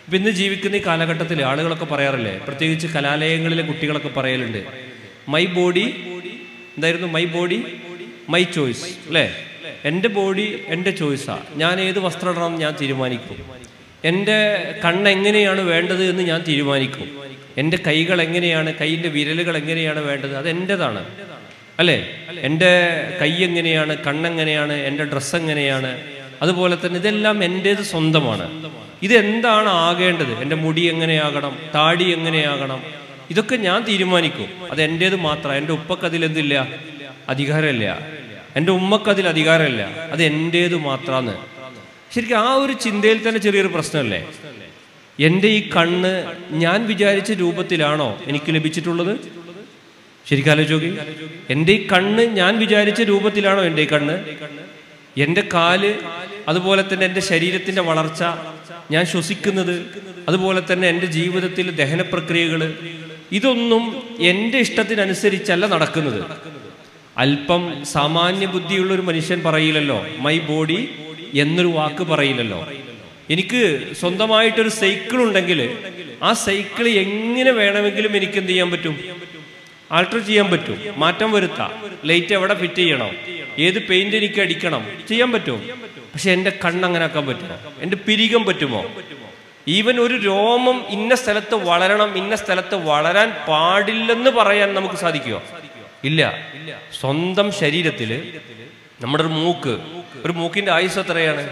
ഇപ്പം ഇന്ന് ജീവിക്കുന്ന ഈ കാലഘട്ടത്തിൽ ആളുകളൊക്കെ പറയാറില്ലേ പ്രത്യേകിച്ച് കലാലയങ്ങളിലെ കുട്ടികളൊക്കെ പറയലുണ്ട് മൈ ബോഡി എന്തായിരുന്നു മൈ ബോഡി മൈ ചോയ്സ് അല്ലേ എൻ്റെ ബോഡി എൻ്റെ ചോയ്സാണ് ഞാൻ ഏത് വസ്ത്രം ഇടണം ഞാൻ തീരുമാനിക്കും എൻ്റെ കണ്ണ് എങ്ങനെയാണ് വേണ്ടത് എന്ന് ഞാൻ തീരുമാനിക്കും എൻ്റെ കൈകൾ എങ്ങനെയാണ് കൈയിൻ്റെ വിരലുകൾ എങ്ങനെയാണ് വേണ്ടത് അത് എൻ്റെതാണ് അല്ലേ എൻ്റെ കൈ എങ്ങനെയാണ് കണ്ണെങ്ങനെയാണ് എൻ്റെ ഡ്രസ്സ് എങ്ങനെയാണ് അതുപോലെ തന്നെ ഇതെല്ലാം എൻ്റേത് സ്വന്തമാണ് ഇതെന്താണ് ആകേണ്ടത് എൻ്റെ മുടി എങ്ങനെയാകണം താടി എങ്ങനെയാകണം ഇതൊക്കെ ഞാൻ തീരുമാനിക്കും അത് എൻ്റേത് മാത്രം എൻ്റെ ഉപ്പക്ക് അതിലെന്തില്ല അധികാരമില്ല എൻ്റെ ഉമ്മക്ക് അതിൽ അധികാരമില്ല അത് എൻ്റേത് മാത്രമാണ് ശരിക്കും ആ ഒരു ചിന്തയിൽ തന്നെ ചെറിയൊരു പ്രശ്നമല്ലേ എൻ്റെ ഈ കണ്ണ് ഞാൻ വിചാരിച്ച രൂപത്തിലാണോ എനിക്ക് ലഭിച്ചിട്ടുള്ളത് ശരിക്കും ആലോചിച്ച് നോക്കി എൻ്റെ ഈ കണ്ണ് ഞാൻ വിചാരിച്ച രൂപത്തിലാണോ എൻ്റെ ഈ കണ്ണ് എൻ്റെ കാല് അതുപോലെ തന്നെ എൻ്റെ ശരീരത്തിൻ്റെ വളർച്ച ഞാൻ ശ്വസിക്കുന്നത് അതുപോലെ തന്നെ എൻ്റെ ജീവിതത്തിൽ ദഹന പ്രക്രിയകൾ ഇതൊന്നും എൻ്റെ ഇഷ്ടത്തിനനുസരിച്ചല്ല നടക്കുന്നത് അല്പം സാമാന്യ ബുദ്ധിയുള്ള ഒരു മനുഷ്യൻ പറയില്ലല്ലോ മൈ ബോഡി എന്നൊരു വാക്ക് പറയില്ലല്ലോ എനിക്ക് സ്വന്തമായിട്ടൊരു സൈക്കിൾ ഉണ്ടെങ്കിൽ ആ സൈക്കിൾ എങ്ങനെ വേണമെങ്കിലും എനിക്ക് എന്ത് ചെയ്യാൻ പറ്റും ആൾട്ടർ ചെയ്യാൻ പറ്റും മാറ്റം വരുത്താം ലൈറ്റ് എവിടെ ഫിറ്റ് ചെയ്യണം ഏത് പെയിന്റ് എനിക്ക് അടിക്കണം ചെയ്യാൻ പറ്റും പക്ഷെ എൻ്റെ കണ്ണ് അങ്ങനെ ആക്കാൻ പറ്റുമോ എൻ്റെ പിരികം പറ്റുമോ ഈവൻ ഒരു രോമം ഇന്ന സ്ഥലത്ത് വളരണം ഇന്ന സ്ഥലത്ത് വളരാൻ പാടില്ലെന്ന് പറയാൻ നമുക്ക് സാധിക്കുമോ ഇല്ല സ്വന്തം ശരീരത്തില് നമ്മുടെ ഒരു മൂക്ക് ഒരു മൂക്കിന്റെ ആയുസ് എത്രയാണ്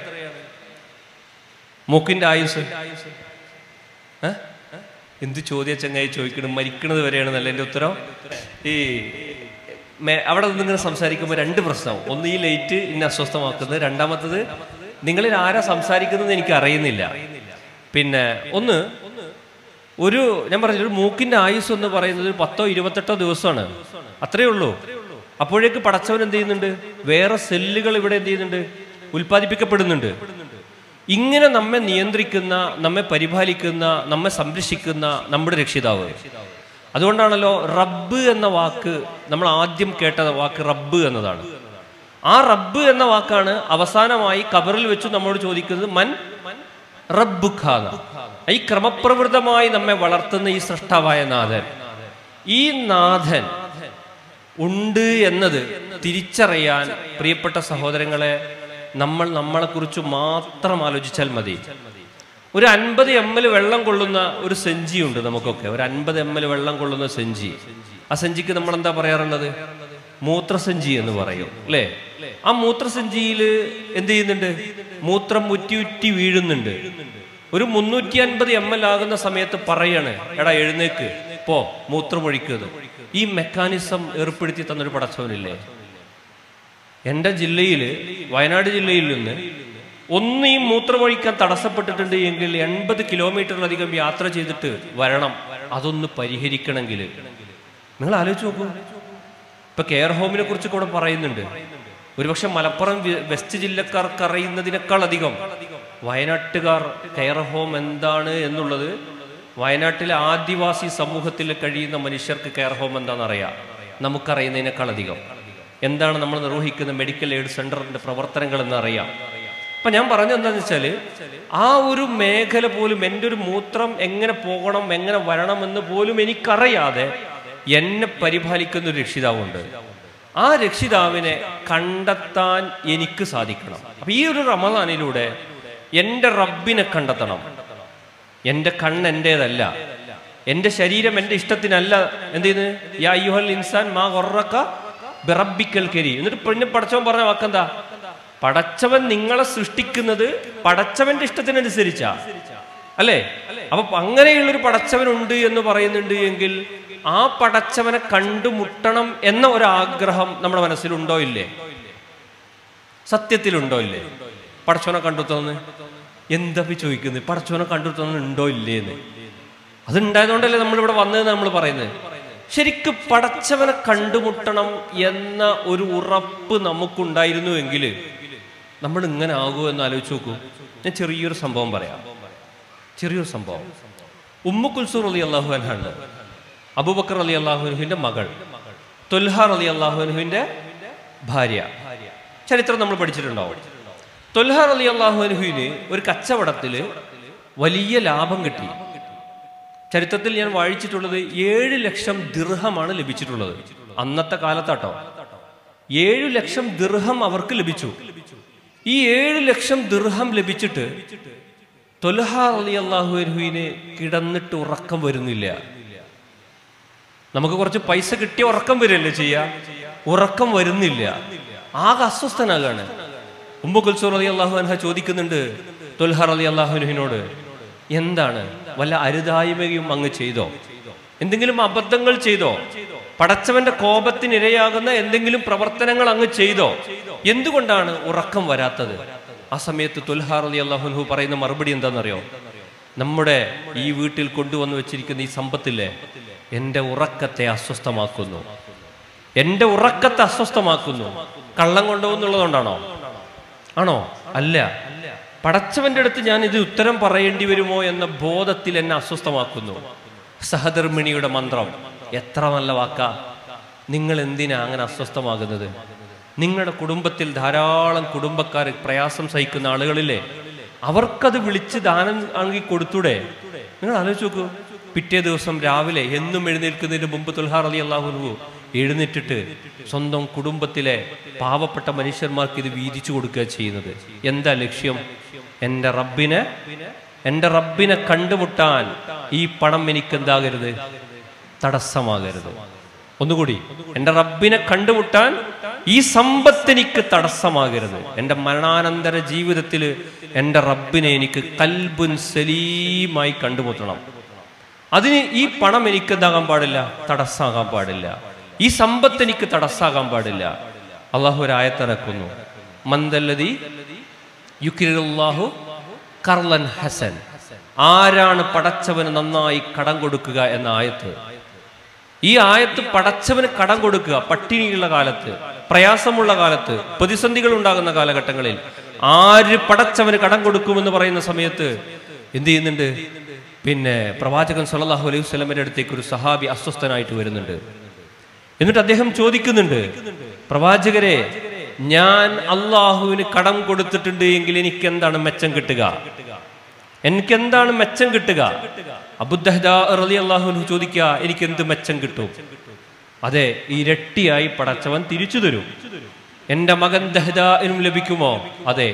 മൂക്കിന്റെ ആയുസ് ഏ? എന്ത് ചോദ്യ ചങ്ങായി ചോദിക്കണം മരിക്കണത് വരെയാണ് നല്ല എൻ്റെ ഉത്തരം ഈ മേ- അവിടെ നിന്ന് ഇങ്ങനെ സംസാരിക്കുമ്പോൾ രണ്ട് പ്രശ്നവും ഒന്ന് ഈ ലൈറ്റ് ഇന്നെ അസ്വസ്ഥമാക്കുന്നത് രണ്ടാമത്തത് നിങ്ങളിൽ ആരാ സംസാരിക്കുന്നത് എനിക്ക് അറിയുന്നില്ല പിന്നെ ഒന്ന് ഒരു ഞാൻ പറഞ്ഞു ഒരു മൂക്കിന്റെ ആയുസ് എന്ന് പറയുന്നത് ഒരു പത്തോ ഇരുപത്തെട്ടോ ദിവസമാണ് അത്രേ ഉള്ളൂ അപ്പോഴേക്ക് പടച്ചവൻ എന്ത് ചെയ്യുന്നുണ്ട് വേറെ സെല്ലുകൾ ഇവിടെ എന്ത് ചെയ്യുന്നുണ്ട് ഉൽപ്പാദിപ്പിക്കപ്പെടുന്നുണ്ട് ഇങ്ങനെ നമ്മെ നിയന്ത്രിക്കുന്ന നമ്മെ പരിപാലിക്കുന്ന നമ്മെ സംരക്ഷിക്കുന്ന നമ്മുടെ രക്ഷിതാവ് അതുകൊണ്ടാണല്ലോ റബ്ബ് എന്ന വാക്ക് നമ്മൾ ആദ്യം കേട്ട വാക്ക് റബ്ബ് എന്നതാണ് ആ റബ്ബ് എന്ന വാക്കാണ് അവസാനമായി കബറിൽ വെച്ച് നമ്മോട് ചോദിക്കുന്നത് മൻ റബ്ബുഖാന ഈ ക്രമപ്രവൃത്തമായി നമ്മെ വളർത്തുന്ന ഈ സൃഷ്ടാവായ നാഥൻ ഈ നാഥൻ ഉണ്ട് എന്നത് തിരിച്ചറിയാൻ പ്രിയപ്പെട്ട സഹോദരങ്ങളെ നമ്മൾ നമ്മളെക്കുറിച്ച് മാത്രം ആലോചിച്ചാൽ മതി ഒരു അൻപത് എം എൽ വെള്ളം കൊള്ളുന്ന ഒരു സെഞ്ചി ഉണ്ട് നമുക്കൊക്കെ ഒരു അൻപത് എം എൽ വെള്ളം കൊള്ളുന്ന സെഞ്ചി ആ സെഞ്ചിക്ക് നമ്മൾ എന്താ പറയാറുള്ളത് മൂത്രസഞ്ചി എന്ന് പറയും അല്ലേ ആ മൂത്രസഞ്ചിയിൽ എന്ത് ചെയ്യുന്നുണ്ട് മൂത്രം ഉറ്റി ഉറ്റി വീഴുന്നുണ്ട് ഒരു മുന്നൂറ്റി അൻപത് എം എൽ ആകുന്ന സമയത്ത് പറയാണ് എടാ എഴുന്നേക്ക് പോ മൂത്രമൊഴിക്കുന്നത് ഈ മെക്കാനിസം ഏർപ്പെടുത്തി തന്നൊരു പടച്ചവനില്ലേ എൻ്റെ ജില്ലയിൽ വയനാട് ജില്ലയിൽ നിന്ന് ഒന്ന് ഈ മൂത്രമൊഴിക്കാൻ തടസ്സപ്പെട്ടിട്ടുണ്ട് എങ്കിൽ എൺപത് കിലോമീറ്ററിലധികം യാത്ര ചെയ്തിട്ട് വരണം അതൊന്ന് പരിഹരിക്കണമെങ്കിൽ നിങ്ങൾ ആലോചിച്ച് നോക്കൂ ഇപ്പൊ കെയർ ഹോമിനെ കുറിച്ച് കൂടെ പറയുന്നുണ്ട് ഒരുപക്ഷെ മലപ്പുറം വെ- വെസ്റ്റ് ജില്ലക്കാർക്ക് അറിയുന്നതിനേക്കാൾ അധികം വയനാട്ടുകാർ കെയർ ഹോം എന്താണ് എന്നുള്ളത് വയനാട്ടിലെ ആദിവാസി സമൂഹത്തിൽ കഴിയുന്ന മനുഷ്യർക്ക് കെയർ ഹോം എന്താണെന്ന് അറിയാം നമുക്കറിയുന്നതിനേക്കാൾ അധികം എന്താണ് നമ്മൾ നിർവഹിക്കുന്ന മെഡിക്കൽ എയ്ഡ് സെന്ററിന്റെ പ്രവർത്തനങ്ങൾ എന്ന് അറിയാം അപ്പൊ ഞാൻ പറഞ്ഞത് എന്താണെന്ന് വെച്ചാല് ആ ഒരു മേഖല പോലും എൻ്റെ ഒരു മൂത്രം എങ്ങനെ പോകണം എങ്ങനെ വരണം എന്ന് പോലും എനിക്കറിയാതെ എന്നെ പരിപാലിക്കുന്ന ഒരു രക്ഷിതാവുണ്ട് ആ രക്ഷിതാവിനെ കണ്ടെത്താൻ എനിക്ക് സാധിക്കണം അപ്പൊ ഈ ഒരു റമദാനിലൂടെ എൻ്റെ റബ്ബിനെ കണ്ടെത്തണം എൻ്റെ കണ്ണ് എൻ്റേതല്ല എൻ്റെ ശരീരം എൻ്റെ ഇഷ്ടത്തിനല്ല എന്ത് ചെയ്യുന്നത് യാ യുഹൽ ഇൻസാൻ മാ കൊറക്ക ബിറബിക്കൽ കരി എന്നിട്ട് പിന്നെ പടച്ചവൻ പറഞ്ഞ വാക്കെന്താ പടച്ചവൻ നിങ്ങളെ സൃഷ്ടിക്കുന്നത് പടച്ചവന്റെ ഇഷ്ടത്തിനനുസരിച്ചാ അല്ലേ അപ്പൊ അങ്ങനെയുള്ളൊരു പടച്ചവനുണ്ട് എന്ന് പറയുന്നുണ്ട് എങ്കിൽ ആ പടച്ചവനെ കണ്ടുമുട്ടണം എന്ന ഒരു ആഗ്രഹം നമ്മുടെ മനസ്സിലുണ്ടോ ഇല്ലേ സത്യത്തിലുണ്ടോ ഇല്ലേ പടച്ചവനെ കണ്ടെത്തുന്നത് എന്താ ഇപ്പൊ ചോദിക്കുന്നത് പടച്ചവനെ കണ്ടെത്തുന്നത് ഉണ്ടോ ഇല്ലേ എന്ന് അതുണ്ടായതുകൊണ്ടല്ലേ നമ്മൾ ഇവിടെ വന്നതെന്ന് നമ്മൾ പറയുന്നത് ശരിക്കും പടച്ചവനെ കണ്ടുമുട്ടണം എന്ന ഒരു ഉറപ്പ് നമുക്കുണ്ടായിരുന്നു എങ്കിൽ നമ്മൾ ഇങ്ങനെ ആകുമോ എന്ന് ആലോചിച്ച് നോക്കൂ ഞാൻ ചെറിയൊരു സംഭവം പറയാം ചെറിയൊരു സംഭവം ഉമ്മു കുൽസൂർ അലി അള്ളാഹു അൻഹുണ്ട് അബൂബക്കർ അലി അള്ളാഹുനുഹിന്റെ മകൾ തൊൽഹാർ അലി അള്ളാഹുനുഹിന്റെ ഭാര്യ ചരിത്രം നമ്മൾ പഠിച്ചിട്ടുണ്ടാവും തൊൽഹാർ അലി അള്ളാഹുനുഹിന് ഒരു കച്ചവടത്തില് വലിയ ലാഭം കിട്ടി ചരിത്രത്തിൽ ഞാൻ വായിച്ചിട്ടുള്ളത് ഏഴ് ലക്ഷം ദിർഹമാണ് ലഭിച്ചിട്ടുള്ളത് അന്നത്തെ കാലത്താട്ടോ ഏഴു ലക്ഷം ദിർഹം അവർക്ക് ലഭിച്ചു ഈ ഏഴ് ലക്ഷം ദിർഹം ലഭിച്ചിട്ട് തൊലഹ അലി അള്ളാഹുവിന് കിടന്നിട്ട് ഉറക്കം വരുന്നില്ല നമുക്ക് കുറച്ച് പൈസ കിട്ടിയ ഉറക്കം വരില്ലേ ചെയ്യാ ഉറക്കം വരുന്നില്ല ആകെ അസ്വസ്ഥനാകാണ് ഉമ്പു കുൽസൂർ അലി അള്ളാഹു അൻഹ ചോദിക്കുന്നുണ്ട് തൊൽഹർ അലി അള്ളാഹുവിനോട് എന്താണ് വല്ല അരുതായ്മയും അങ്ങ് ചെയ്തോ എന്തെങ്കിലും അബദ്ധങ്ങൾ ചെയ്തോ പടച്ചവന്റെ കോപത്തിനിരയാകുന്ന എന്തെങ്കിലും പ്രവർത്തനങ്ങൾ അങ്ങ് ചെയ്തോ എന്തുകൊണ്ടാണ് ഉറക്കം വരാത്തത് ആ സമയത്ത് തുൽഹാർ അലി അള്ളാഹുൻഹു പറയുന്ന മറുപടി എന്താണെന്നറിയോ നമ്മുടെ ഈ വീട്ടിൽ കൊണ്ടുവന്ന് വെച്ചിരിക്കുന്ന ഈ സമ്പത്തില്ലേ എൻ്റെ ഉറക്കത്തെ അസ്വസ്ഥമാക്കുന്നു എൻ്റെ ഉറക്കത്തെ അസ്വസ്ഥമാക്കുന്നു കള്ളം കൊണ്ടുപോകുന്നുള്ളതുകൊണ്ടാണോ ആണോ അല്ല പടച്ചവന്റെ അടുത്ത് ഞാൻ ഇത് ഉത്തരം പറയേണ്ടി വരുമോ എന്ന ബോധത്തിൽ എന്നെ അസ്വസ്ഥമാക്കുന്നു സഹധർമ്മിണിയുടെ മന്ത്രം എത്ര നല്ല വാക്കാ നിങ്ങൾ എന്തിനാ അങ്ങനെ അസ്വസ്ഥമാകുന്നത് നിങ്ങളുടെ കുടുംബത്തിൽ ധാരാളം കുടുംബക്കാർ പ്രയാസം സഹിക്കുന്ന ആളുകളില്ലേ അവർക്കത് വിളിച്ച് ദാനം ആണെങ്കിൽ കൊടുത്തൂടെ നിങ്ങൾ ആലോചിച്ച് നോക്കൂ പിറ്റേ ദിവസം രാവിലെ എന്നും എഴുന്നേൽക്കുന്നതിന് മുമ്പ് തുൽഹാർ അലി അള്ളാഹുനു എഴുന്നേറ്റിട്ട് സ്വന്തം കുടുംബത്തിലെ പാവപ്പെട്ട മനുഷ്യന്മാർക്ക് ഇത് വീതിച്ചു കൊടുക്കുക ചെയ്യുന്നത് എന്താ ലക്ഷ്യം എൻ്റെ റബ്ബിനെ എൻ്റെ റബ്ബിനെ കണ്ടുമുട്ടാൻ ഈ പണം എനിക്ക് എന്താകരുത് തടസ്സമാകരുത് ഒന്നുകൂടി എൻ്റെ റബ്ബിനെ കണ്ടുമുട്ടാൻ ഈ സമ്പത്ത് എനിക്ക് തടസ്സമാകരുത് എൻ്റെ മരണാനന്തര ജീവിതത്തിൽ എൻ്റെ റബ്ബിനെ എനിക്ക് കൽബുൻ സലീമായി കണ്ടുമുട്ടണം അതിന് ഈ പണം എനിക്ക് എന്താകാൻ പാടില്ല തടസ്സാകാൻ പാടില്ല ഈ സമ്പത്ത് എനിക്ക് തടസ്സാകാൻ പാടില്ല അള്ളാഹു ഒരു ആയത്തിറക്കുന്നു മന്ദല്ലതി യുക്കിറുല്ലാഹു കർലൻ ഹസൻ ആരാണ് പടച്ചവന് നന്നായി കടം കൊടുക്കുക എന്ന ആയത്ത് ഈ ആയത്ത് പടച്ചവന് കടം കൊടുക്കുക പട്ടിണിയുള്ള കാലത്ത് പ്രയാസമുള്ള കാലത്ത് പ്രതിസന്ധികൾ ഉണ്ടാകുന്ന കാലഘട്ടങ്ങളിൽ ആര് പടച്ചവന് കടം കൊടുക്കുമെന്ന് പറയുന്ന സമയത്ത് എന്ത് ചെയ്യുന്നുണ്ട് പിന്നെ പ്രവാചകൻ സല്ലല്ലാഹു അലൈഹി വസല്ലമയുടെ അടുത്തേക്ക് ഒരു സഹാബി അസ്വസ്ഥനായിട്ട് വരുന്നുണ്ട് എന്നിട്ട് അദ്ദേഹം ചോദിക്കുന്നുണ്ട് പ്രവാചകരെ ഞാൻ അള്ളാഹുവിന് കടം കൊടുത്തിട്ടുണ്ട് എങ്കിൽ എനിക്ക് എന്താണ് മെച്ചം കിട്ടുക എനിക്ക് എന്താണ് മെച്ചം കിട്ടുക അബുദ്ദഹദി അള്ളാഹുനു ചോദിക്കുക എനിക്ക് എന്ത് മെച്ചം കിട്ടും അതെ ഇരട്ടിയായി പടച്ചവൻ തിരിച്ചു തരും എന്റെ മകൻ ദഹദാനും ലഭിക്കുമോ അതെ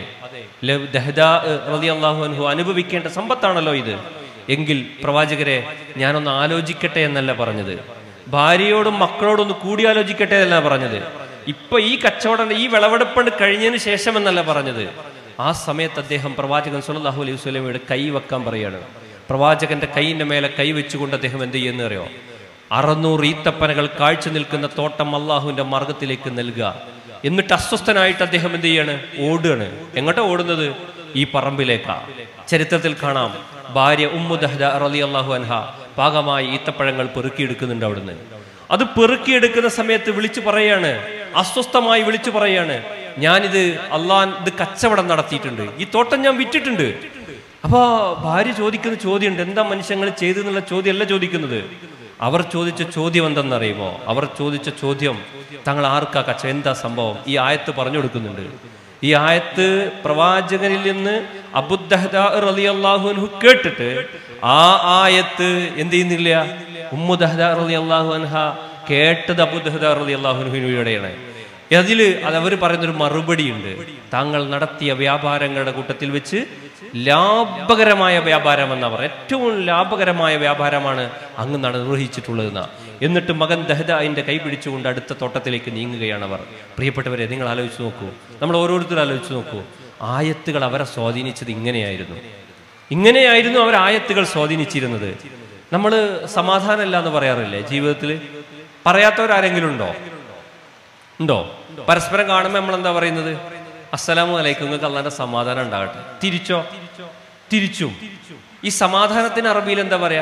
റതി അള്ളാഹു അനുഭവിക്കേണ്ട സമ്പത്താണല്ലോ ഇത് എങ്കിൽ പ്രവാചകരെ ഞാനൊന്ന് ആലോചിക്കട്ടെ എന്നല്ല പറഞ്ഞത് ഭാര്യയോടും മക്കളോടും ഒന്ന് കൂടിയാലോചിക്കട്ടെ എന്നല്ല പറഞ്ഞത് ഇപ്പൊ ഈ കച്ചവടം ഈ വിളവെടുപ്പണ്ട് കഴിഞ്ഞതിന് ശേഷം എന്നല്ല പറഞ്ഞത് ആ സമയത്ത് അദ്ദേഹം പ്രവാചകൻ സുല്ലാഹു അലൈഹി സ്വലമയുടെ കൈ വെക്കാൻ പറയാണ് പ്രവാചകന്റെ കൈയിന്റെ മേലെ കൈ വെച്ചുകൊണ്ട് അദ്ദേഹം എന്ത് ചെയ്യുന്ന അറിയോ അറുന്നൂറ് ഈത്തപ്പനകൾ കാഴ്ച നിൽക്കുന്ന തോട്ടം അള്ളാഹുവിന്റെ മാർഗത്തിലേക്ക് നൽകുക എന്നിട്ട് അസ്വസ്ഥനായിട്ട് അദ്ദേഹം എന്ത് ചെയ്യാണ് ഓടുകയാണ് എങ്ങോട്ടാ ഓടുന്നത് ഈ പറമ്പിലേക്കാ ചരിത്രത്തിൽ കാണാം ഭാര്യ ഉമ്മുദഹദ റലി അള്ളാഹു അൻഹ പാകമായി ഈത്തപ്പഴങ്ങൾ പെറുക്കിയെടുക്കുന്നുണ്ട് അവിടുന്ന് അത് പെറുക്കിയെടുക്കുന്ന സമയത്ത് വിളിച്ചു പറയാണ് അസ്വസ്ഥമായി വിളിച്ചു പറയാണ് ഞാനിത് അള്ളാൻ ഇത് കച്ചവടം നടത്തിയിട്ടുണ്ട് ഈ തോട്ടം ഞാൻ വിറ്റിട്ടുണ്ട് അപ്പൊ ഭാര്യ ചോദിക്കുന്ന ചോദ്യമുണ്ട് എന്താ മനുഷ്യങ്ങൾ ചെയ്തെന്നുള്ള ചോദ്യമല്ല ചോദിക്കുന്നത് അവർ ചോദിച്ച ചോദ്യം എന്തെന്നറിയുമോ അവർ ചോദിച്ച ചോദ്യം തങ്ങൾ ആർക്കാ കച്ച എന്താ സംഭവം ഈ ആയത്ത് പറഞ്ഞു കൊടുക്കുന്നുണ്ട് ഈ ആയത്ത് പ്രവാചകനിൽ നിന്ന് അബുദ്ദഹദ റലി അള്ളാഹുൻഹു കേട്ടിട്ട് ആ ആയത്ത് എന്ത് ചെയ്യുന്നില്ല ഉമ്മുദഹദ റലി അള്ളാഹു അൻഹ കേട്ടത് അബുദഹദ റലി അള്ളാഹുൻഹുവിലൂടെയാണ് അതിൽ അത് അവർ പറയുന്നൊരു മറുപടി ഉണ്ട് താങ്കൾ നടത്തിയ വ്യാപാരങ്ങളുടെ കൂട്ടത്തിൽ വെച്ച് ലാഭകരമായ വ്യാപാരം എന്നാ പറയുക ഏറ്റവും ലാഭകരമായ വ്യാപാരമാണ് അങ്ങ് നിർവഹിച്ചിട്ടുള്ളതെന്ന എന്നിട്ട് മകൻ ദഹദ അതിന്റെ കൈ പിടിച്ചുകൊണ്ട് അടുത്ത തോട്ടത്തിലേക്ക് നീങ്ങുകയാണ് അവർ പ്രിയപ്പെട്ടവരെ നിങ്ങൾ ആലോചിച്ച് നോക്കൂ നമ്മൾ ഓരോരുത്തരും ആലോചിച്ച് നോക്കൂ ആയത്തുകൾ അവരെ സ്വാധീനിച്ചത് ഇങ്ങനെയായിരുന്നു ഇങ്ങനെയായിരുന്നു അവർ ആയത്തുകൾ സ്വാധീനിച്ചിരുന്നത് നമ്മൾ സമാധാനമല്ല എന്ന് പറയാറില്ലേ ജീവിതത്തിൽ പറയാത്തവരാരെങ്കിലും ഉണ്ടോ ഉണ്ടോ പരസ്പരം കാണുമ്പോൾ നമ്മൾ എന്താ പറയുന്നത് അസ്സലാമു അലൈക്കും നിങ്ങൾക്ക് അള്ളാന്റെ സമാധാനം ഉണ്ടാകട്ടെ തിരിച്ചോ തിരിച്ചും ഈ സമാധാനത്തിന് അറബിയിൽ എന്താ പറയാ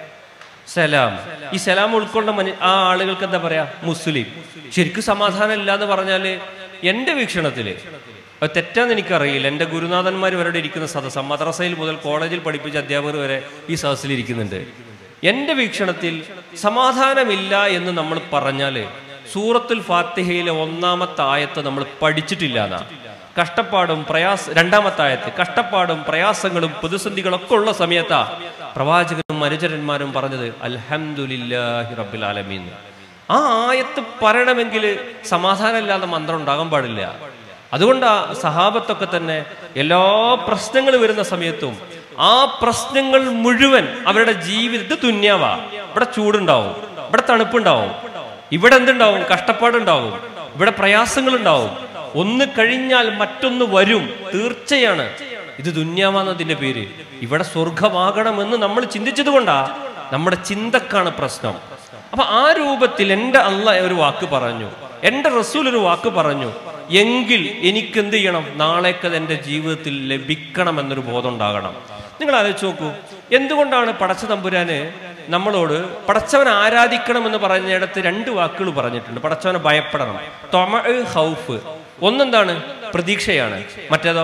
സലാം ഈ സലാം ഉൾക്കൊണ്ട മനു ആ ആളുകൾക്ക് എന്താ പറയാ മുസ്ലിം ശരിക്കും സമാധാനം ഇല്ല എന്ന് പറഞ്ഞാല് എന്റെ വീക്ഷണത്തില് അത് തെറ്റാന്ന് എനിക്കറിയില്ല എന്റെ ഗുരുനാഥന്മാർ വരെ ഇരിക്കുന്ന സദസ്സം മദ്രസയിൽ മുതൽ കോളേജിൽ പഠിപ്പിച്ച അധ്യാപകർ വരെ ഈ സദസ്സിൽ ഇരിക്കുന്നുണ്ട് എന്റെ വീക്ഷണത്തിൽ സമാധാനമില്ല എന്ന് നമ്മൾ പറഞ്ഞാല് സൂറത്തുൽ ഫാത്തിഹയിലെ ഒന്നാമത്തെ ആയത്ത് നമ്മൾ പഠിച്ചിട്ടില്ല എന്നാ കഷ്ടപ്പാടും പ്രയാസ രണ്ടാമത്തായത്ത് കഷ്ടപ്പാടും പ്രയാസങ്ങളും പ്രതിസന്ധികളൊക്കെ ഉള്ള സമയത്താ പ്രവാചകനും അനുചരന്മാരും പറഞ്ഞത് അൽഹംദുലില്ലാഹി റബ്ബിൽ ആലമീൻ ആ ആയത്ത് പറയണമെങ്കിൽ സമാധാനമില്ലാതെ മന്ത്രം ഉണ്ടാകാൻ പാടില്ല അതുകൊണ്ട് ആ സഹാബത്തൊക്കെ തന്നെ എല്ലാ പ്രശ്നങ്ങൾ വരുന്ന സമയത്തും ആ പ്രശ്നങ്ങൾ മുഴുവൻ അവരുടെ ജീവിതത്തിൽ തുന്യാവാ ഇവിടെ ചൂടുണ്ടാവും ഇവിടെ തണുപ്പുണ്ടാവും ഇവിടെ എന്തുണ്ടാവും കഷ്ടപ്പാടുണ്ടാവും ഇവിടെ പ്രയാസങ്ങളുണ്ടാവും ഒന്ന് കഴിഞ്ഞാൽ മറ്റൊന്ന് വരും തീർച്ചയാണ് ഇത് ദുന്യാവാന്നതിന്റെ പേര് ഇവിടെ സ്വർഗമാകണമെന്ന് നമ്മൾ ചിന്തിച്ചത് കൊണ്ടാ നമ്മുടെ ചിന്തക്കാണ് പ്രശ്നം അപ്പൊ ആ രൂപത്തിൽ എൻ്റെ അല്ല ഒരു വാക്ക് പറഞ്ഞു എൻ്റെ റസൂൽ ഒരു വാക്ക് പറഞ്ഞു എങ്കിൽ എനിക്ക് എന്ത് ചെയ്യണം നാളേക്കത് എൻ്റെ ജീവിതത്തിൽ ലഭിക്കണം എന്നൊരു ബോധം ഉണ്ടാകണം നിങ്ങൾ ആലോചിച്ച് നോക്കൂ എന്തുകൊണ്ടാണ് പടച്ച തമ്പുരാന് നമ്മളോട് പടച്ചവൻ ആരാധിക്കണം എന്ന് പറഞ്ഞിടത്ത് രണ്ട് വാക്കുകൾ പറഞ്ഞിട്ടുണ്ട് പടച്ചവനെ ഭയപ്പെടണം തൊമ ഹൗഫ് ഒന്നെന്താണ് പ്രതീക്ഷയാണ് മറ്റേതോ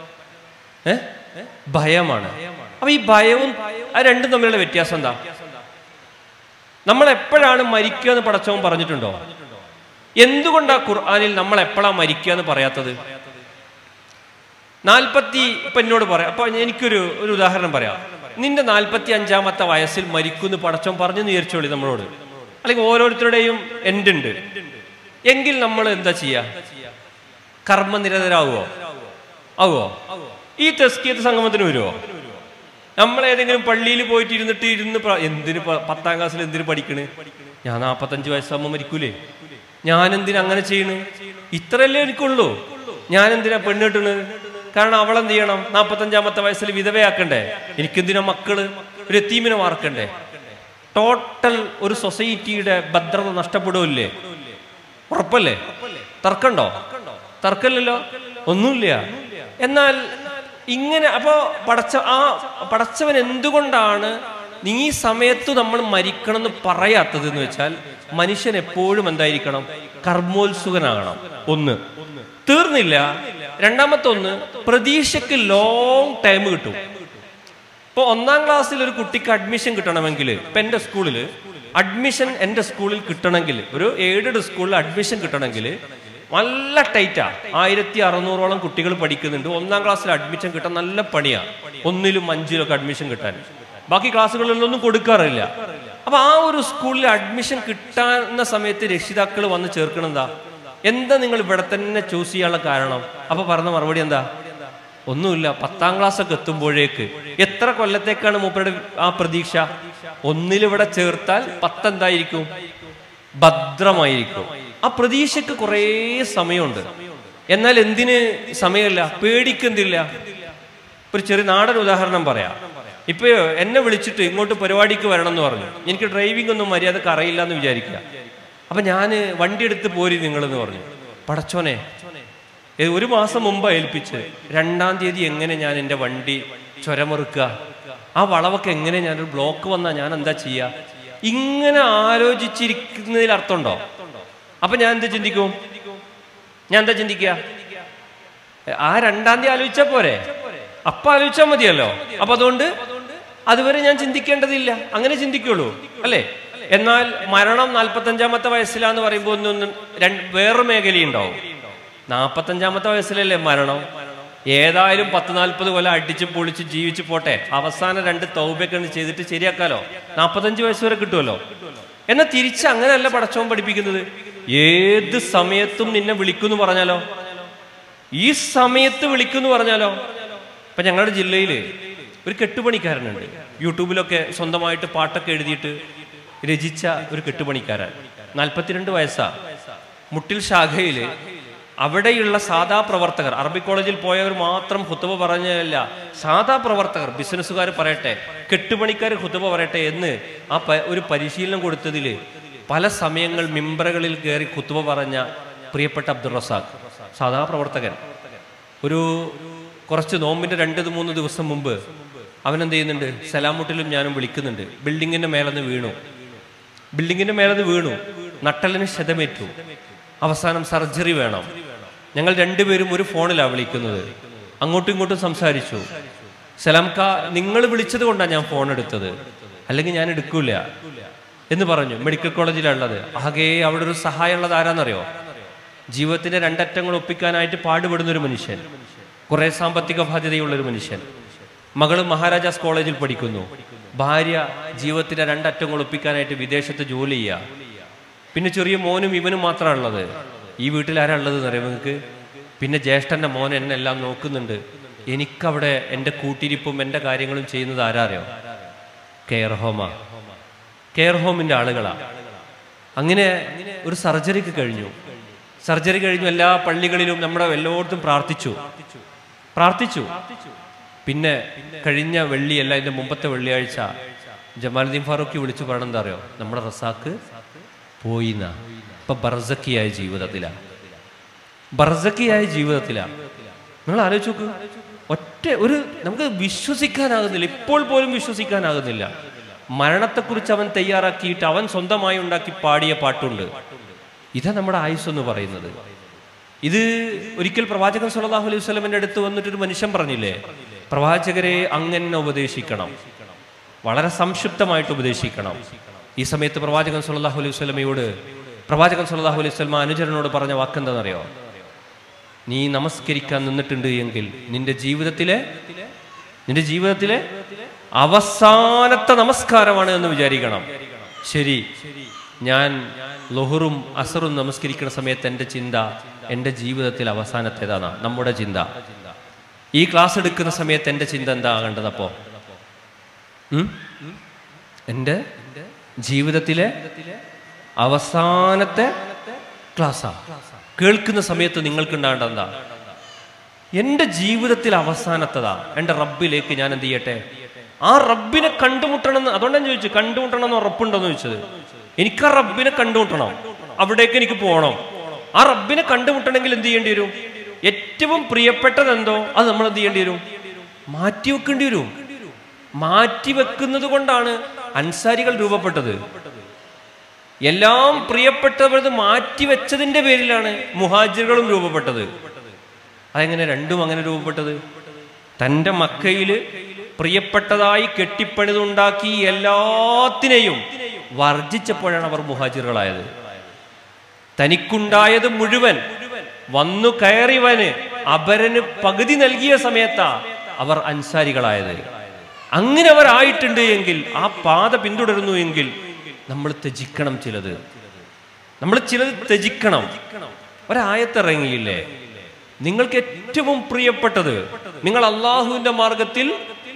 ഏ ഭയമാണ് അപ്പൊ ഈ ഭയവും ആ രണ്ടും തമ്മിലുള്ള വ്യത്യാസം എന്താ നമ്മൾ എപ്പോഴാണ് മരിക്കുക എന്ന് പടച്ചവൻ പറഞ്ഞിട്ടുണ്ടോ എന്തുകൊണ്ടാ ഖുർആാനിൽ നമ്മൾ എപ്പോഴാ മരിക്കുക എന്ന് പറയാത്തത് നാൽപ്പത്തി ഇപ്പൊ എന്നോട് പറയാം അപ്പൊ എനിക്കൊരു ഒരു ഉദാഹരണം പറയാം നിന്റെ നാൽപ്പത്തി അഞ്ചാമത്തെ വയസ്സിൽ മരിക്കുന്ന് പടച്ചോൻ പറഞ്ഞു വിചാരിച്ചോളി നമ്മളോട് അല്ലെങ്കിൽ ഓരോരുത്തരുടെയും എൻഡ് ഉണ്ട് എങ്കിൽ നമ്മൾ എന്താ ചെയ്യാ കർമ്മനിരതരാകുവോ ആവുമോ ഈ തെസ്കീത്ത് സംഗമത്തിന് വരുമോ നമ്മൾ ഏതെങ്കിലും പള്ളിയിൽ പോയിട്ട് ഇരുന്നിട്ട് ഇരുന്ന് പ്ര- എന്തിന് പ- പത്താം ക്ലാസ്സിൽ എന്തിന് പഠിക്കണ് ഞാൻ നാപ്പത്തഞ്ച് വയസ്സാകുമ്പോൾ മരിക്കൂലേ ഞാൻ എന്തിനാ അങ്ങനെ ചെയ്യണ് ഇത്രയല്ലേ എനിക്കുള്ളൂ ഞാൻ എന്തിനാ പെണ്ണിട്ടണ് കാരണം അവളെന്ത് ചെയ്യണം നാപ്പത്തഞ്ചാമത്തെ വയസ്സിൽ വിധവയാക്കണ്ടേ എനിക്കെന്തിനാ മക്കള് ഒരു എത്തീമിനെ വാർക്കണ്ടേ ടോട്ടൽ ഒരു സൊസൈറ്റിയുടെ ഭദ്രത നഷ്ടപ്പെടുമല്ലേ ഉറപ്പല്ലേ തർക്കണ്ടോ തർക്കമില്ലല്ലോ ഒന്നുമില്ല എന്നാൽ ഇങ്ങനെ അപ്പോ പടച്ച ആ പടച്ചവൻ എന്തുകൊണ്ടാണ് നീ ഈ സമയത്ത് നമ്മൾ മരിക്കണം എന്ന് പറയാത്തത് എന്ന് വെച്ചാൽ മനുഷ്യൻ എപ്പോഴും എന്തായിരിക്കണം കർമ്മോത്സുകനാകണം ഒന്ന് തീർന്നില്ല രണ്ടാമത്തെ ഒന്ന് പ്രതീക്ഷയ്ക്ക് ലോങ് ടൈം കിട്ടും ഇപ്പൊ ഒന്നാം ക്ലാസ്സിൽ ഒരു കുട്ടിക്ക് അഡ്മിഷൻ കിട്ടണമെങ്കിൽ ഇപ്പൊ എന്റെ സ്കൂളിൽ അഡ്മിഷൻ എന്റെ സ്കൂളിൽ കിട്ടണമെങ്കിൽ ഒരു എയ്ഡഡ് സ്കൂളിൽ അഡ്മിഷൻ കിട്ടണമെങ്കിൽ നല്ല ടൈറ്റാ ആയിരത്തി അറുന്നൂറോളം കുട്ടികൾ പഠിക്കുന്നുണ്ട് ഒന്നാം ക്ലാസ്സിൽ അഡ്മിഷൻ കിട്ടാൻ നല്ല പണിയാ ഒന്നിലും അഞ്ചിലും ഒക്കെ അഡ്മിഷൻ കിട്ടാൻ ബാക്കി ക്ലാസ്സുകളിലൊന്നും കൊടുക്കാറില്ല അപ്പൊ ആ ഒരു സ്കൂളിൽ അഡ്മിഷൻ കിട്ടാവുന്ന സമയത്ത് രക്ഷിതാക്കൾ വന്ന് ചേർക്കണെന്താ എന്താ നിങ്ങൾ ഇവിടെ തന്നെ ചൂസ് ചെയ്യാനുള്ള കാരണം അപ്പൊ പറഞ്ഞ മറുപടി എന്താ ഒന്നുമില്ല പത്താം ക്ലാസ് ഒക്കെ എത്തുമ്പോഴേക്ക് എത്ര കൊല്ലത്തേക്കാണ് മൂപ്പരുടെ ആ പ്രതീക്ഷ ഒന്നിലിവിടെ ചേർത്താൽ പത്തെന്തായിരിക്കും ഭദ്രമായിരിക്കും ആ പ്രതീക്ഷയ്ക്ക് കുറേ സമയമുണ്ട് എന്നാൽ എന്തിന് സമയമില്ല പേടിക്കെന്തില്ല ഒരു ചെറിയ നാടൻ ഉദാഹരണം പറയാം ഇപ്പൊ എന്നെ വിളിച്ചിട്ട് ഇങ്ങോട്ട് പരിപാടിക്ക് വരണം എന്ന് പറഞ്ഞു എനിക്ക് ഡ്രൈവിംഗ് ഒന്നും മര്യാദക്ക് അറിയില്ല എന്ന് വിചാരിക്കുക അപ്പൊ ഞാൻ വണ്ടി എടുത്ത് പോരി നിങ്ങളെന്ന് പറഞ്ഞു പടച്ചോനെ ഏ, ഒരു മാസം മുമ്പ് ഏൽപ്പിച്ച് രണ്ടാം തീയതി എങ്ങനെ ഞാൻ എൻ്റെ വണ്ടി ചുരമെറുക്കുക ആ വളവൊക്കെ എങ്ങനെ ഞാനൊരു ബ്ലോക്ക് വന്നാൽ ഞാൻ എന്താ ചെയ്യുക ഇങ്ങനെ ആലോചിച്ചിരിക്കുന്നതിൽ അർത്ഥമുണ്ടോ അപ്പൊ ഞാൻ എന്ത് ചിന്തിക്കും ഞാൻ എന്താ ചിന്തിക്കുക ആ രണ്ടാം തീയതി ആലോചിച്ചാ പോരെ അപ്പൊ ആലോചിച്ചാൽ മതിയല്ലോ അപ്പൊ അതുകൊണ്ട് അതുവരെ ഞാൻ ചിന്തിക്കേണ്ടതില്ല അങ്ങനെ ചിന്തിക്കുള്ളൂ അല്ലേ എന്നാൽ മരണം നാൽപ്പത്തഞ്ചാമത്തെ വയസ്സിലാന്ന് പറയുമ്പോൾ ഒന്നും രണ്ട് വേറെ മേഖലയുണ്ടാവും നാൽപ്പത്തഞ്ചാമത്തെ വയസ്സിലല്ലേ മരണം ഏതായാലും പത്ത് നാൽപ്പത് കൊല്ലം അടിച്ച് പൊളിച്ച് ജീവിച്ച് പോട്ടെ അവസാനം രണ്ട് തൗബയൊക്കെ ചെയ്തിട്ട് ശരിയാക്കാലോ നാൽപ്പത്തഞ്ച് വയസ്സ് വരെ കിട്ടുമല്ലോ എന്നാൽ തിരിച്ച് അങ്ങനെയല്ല പടച്ചോൻ പഠിപ്പിക്കുന്നത് ഏത് സമയത്തും നിന്നെ വിളിക്കുന്നു പറഞ്ഞാലോ ഈ സമയത്ത് വിളിക്കുന്നു പറഞ്ഞാലോ ഇപ്പൊ ഞങ്ങളുടെ ജില്ലയില് ഒരു കെട്ടുപണിക്കാരനുണ്ട് യൂട്യൂബിലൊക്കെ സ്വന്തമായിട്ട് പാട്ടൊക്കെ എഴുതിയിട്ട് രചിച്ച ഒരു കെട്ടുപണിക്കാരൻ നാൽപ്പത്തിരണ്ട് വയസ്സാ മുട്ടിൽ ശാഖയില് അവിടെയുള്ള സാധാ പ്രവർത്തകർ അറബി കോളേജിൽ പോയവർ മാത്രം ഹുത്തുബ പറഞ്ഞതല്ല സാധാ പ്രവർത്തകർ ബിസിനസ്സുകാർ പറയട്ടെ കെട്ടുപണിക്കാർ ഹുത്തുബ പറയട്ടെ എന്ന് ആ പ- ഒരു പരിശീലനം കൊടുത്തതിൽ പല സമയങ്ങൾ മിമ്പറകളിൽ കയറി കുത്തുബ പറഞ്ഞ പ്രിയപ്പെട്ട അബ്ദുൾ റസാഖ് സാധാ പ്രവർത്തകൻ ഒരു കുറച്ച് നോമ്പിന്റെ രണ്ട് മൂന്ന് ദിവസം മുമ്പ് അവൻ എന്ത് ചെയ്യുന്നുണ്ട് സലാമുട്ടിലും ഞാനും വിളിക്കുന്നുണ്ട് ബിൽഡിങ്ങിന്റെ മേലെന്ന് വീണു ബിൽഡിങ്ങിന്റെ മേലെന്ന് വീണു നട്ടലിന് ക്ഷതമേറ്റു അവസാനം സർജറി വേണം ഞങ്ങൾ രണ്ടുപേരും ഒരു ഫോണിലാണ് വിളിക്കുന്നത് അങ്ങോട്ടും ഇങ്ങോട്ടും സംസാരിച്ചു സലാംക്ക നിങ്ങൾ വിളിച്ചത് കൊണ്ടാണ് ഞാൻ ഫോൺ എടുത്തത് അല്ലെങ്കിൽ ഞാൻ എടുക്കൂല എന്ന് പറഞ്ഞു മെഡിക്കൽ കോളേജിലുള്ളത് ആകെ അവിടെ ഒരു സഹായം ഉള്ളത് ആരാന്നറിയോ ജീവിതത്തിന്റെ രണ്ടറ്റങ്ങൾ ഒപ്പിക്കാനായിട്ട് പാടുപെടുന്ന ഒരു മനുഷ്യൻ കുറെ സാമ്പത്തിക ബാധ്യതയുള്ള ഒരു മനുഷ്യൻ മകള് മഹാരാജാസ് കോളേജിൽ പഠിക്കുന്നു ഭാര്യ ജീവിതത്തിന്റെ രണ്ടറ്റങ്ങൾ ഒപ്പിക്കാനായിട്ട് വിദേശത്ത് ജോലി ചെയ്യുക പിന്നെ ചെറിയ മോനും ഇവനും മാത്രമാണ് ഉള്ളത് ഈ വീട്ടിൽ ആരാ ഉള്ളത് എന്നറിയാം നിങ്ങൾക്ക് പിന്നെ ജ്യേഷ്ഠന്റെ മോൻ എന്നെ എല്ലാം നോക്കുന്നുണ്ട് എനിക്കവിടെ എൻ്റെ കൂട്ടിരിപ്പും എൻ്റെ കാര്യങ്ങളും ചെയ്യുന്നത് ആരാ അറിയോ കെയർ ഹോമാ കെയർ ഹോമിന്റെ ആളുകളാ അങ്ങനെ ഒരു സർജറിക്ക് കഴിഞ്ഞു സർജറി കഴിഞ്ഞു എല്ലാ പള്ളികളിലും നമ്മുടെ എല്ലായിടത്തും പ്രാർത്ഥിച്ചു പ്രാർത്ഥിച്ചു പിന്നെ കഴിഞ്ഞ വെള്ളിയല്ല ഇതിന്റെ മുമ്പത്തെ വെള്ളിയാഴ്ച ജമാലുദ്ദീൻ ഫാറൂഖി വിളിച്ചു പറയണം എന്താ അറിയോ നമ്മുടെ റസാക്ക് പോയിന്ന ഇപ്പൊ ബർസക്കിയായ ജീവിതത്തിലാണ് ബർസക്കിയായ ജീവിതത്തിലാണ് നിങ്ങൾ ആലോചിച്ച് നോക്ക് ഒറ്റ ഒരു നമുക്ക് വിശ്വസിക്കാനാകുന്നില്ല ഇപ്പോൾ പോലും വിശ്വസിക്കാനാകുന്നില്ല മരണത്തെക്കുറിച്ച് അവൻ തയ്യാറാക്കിയിട്ട് അവൻ സ്വന്തമായി ഉണ്ടാക്കി പാടിയ പാട്ടുണ്ട് ഇതാ നമ്മുടെ ആയുസ് എന്ന് പറയുന്നത് ഇത് ഒരിക്കൽ പ്രവാചകൻ സല്ലല്ലാഹു അലൈഹി വസല്ലമയുടെ അടുത്ത് വന്നിട്ട് ഒരു മനുഷ്യൻ പറഞ്ഞില്ലേ പ്രവാചകരെ അങ്ങനെ ഉപദേശിക്കണം വളരെ സംക്ഷിപ്തമായിട്ട് ഉപദേശിക്കണം ഈ സമയത്ത് പ്രവാചകൻ സല്ലല്ലാഹു അലൈഹി വസല്ലമയോട് പ്രവാചകൻ സല്ലല്ലാഹു അലൈഹി വസല്ലമ അനുചരനോട് പറഞ്ഞ വാക്കെന്താണെന്നറിയോ നീ നമസ്കരിക്കാൻ നിന്നിട്ടുണ്ട് എങ്കിൽ നിന്റെ ജീവിതത്തിലെ നിന്റെ ജീവിതത്തിലെ അവസാനത്തെ നമസ്കാരമാണ് എന്ന് വിചാരിക്കണം ശരി ഞാൻ ലൊഹറും അസറും നമസ്കരിക്കുന്ന സമയത്ത് എൻ്റെ ചിന്ത എൻ്റെ ജീവിതത്തിൽ അവസാനത്തേതാണ് നമ്മുടെ ചിന്ത ഈ ക്ലാസ് എടുക്കുന്ന സമയത്ത് എൻ്റെ ചിന്ത എന്താ ആകേണ്ടത് അപ്പോ ഉം? എൻ്റെ ജീവിതത്തിലെ അവസാനത്തെ ക്ലാസ്സാ കേൾക്കുന്ന സമയത്ത് നിങ്ങൾക്ക് ഉണ്ടാകേണ്ടത് എന്താ എൻ്റെ ജീവിതത്തിൽ അവസാനത്തതാ എൻ്റെ റബ്ബിലേക്ക് ഞാൻ എന്ത് ചെയ്യട്ടെ ആ റബ്ബിനെ കണ്ടുമുട്ടണം എന്ന് അതുകൊണ്ട് ഞാൻ ചോദിച്ചു കണ്ടുമുട്ടണം എന്ന് ഉറപ്പുണ്ടോന്ന് ചോദിച്ചത് എനിക്ക് ആ റബ്ബിനെ കണ്ടുമുട്ടണം അവിടേക്ക് എനിക്ക് പോകണം ആ റബ്ബിനെ കണ്ടുമുട്ടണമെങ്കിൽ എന്ത് ചെയ്യേണ്ടി വരും ഏറ്റവും പ്രിയപ്പെട്ടത് എന്തോ അത് നമ്മൾ എന്ത് ചെയ്യേണ്ടി വരും മാറ്റി വെക്കേണ്ടി വരും മാറ്റി വെക്കുന്നത് കൊണ്ടാണ് അൻസാരികൾ രൂപപ്പെട്ടത് എല്ലാം പ്രിയപ്പെട്ടവരത് മാറ്റിവെച്ചതിന്റെ പേരിലാണ് മുഹാജിറുകളും രൂപപ്പെട്ടത് അതെങ്ങനെ രണ്ടും അങ്ങനെ രൂപപ്പെട്ടത് തൻ്റെ മക്കയില് പ്രിയപ്പെട്ടതായി കെട്ടിപ്പണിതുണ്ടാക്കി എല്ലാത്തിനെയും വർജിച്ചപ്പോഴാണ് അവർ മുഹാജിറുകളായത് തനിക്കുണ്ടായത് മുഴുവൻ വന്നു കയറിവന് അപരന് പകുതി നൽകിയ സമയത്താ അവർ അൻസാരികളായത് അങ്ങനെ അവർ ആയിട്ടുണ്ട് എങ്കിൽ ആ പാത പിന്തുടരുന്നു എങ്കിൽ നമ്മൾ ത്യജിക്കണം ചിലത് നമ്മൾ ചിലത് ത്യജിക്കണം ഒരായത്തിറങ്ങിയില്ലേ നിങ്ങൾക്ക് ഏറ്റവും പ്രിയപ്പെട്ടത് നിങ്ങൾ അള്ളാഹുവിന്റെ മാർഗത്തിൽ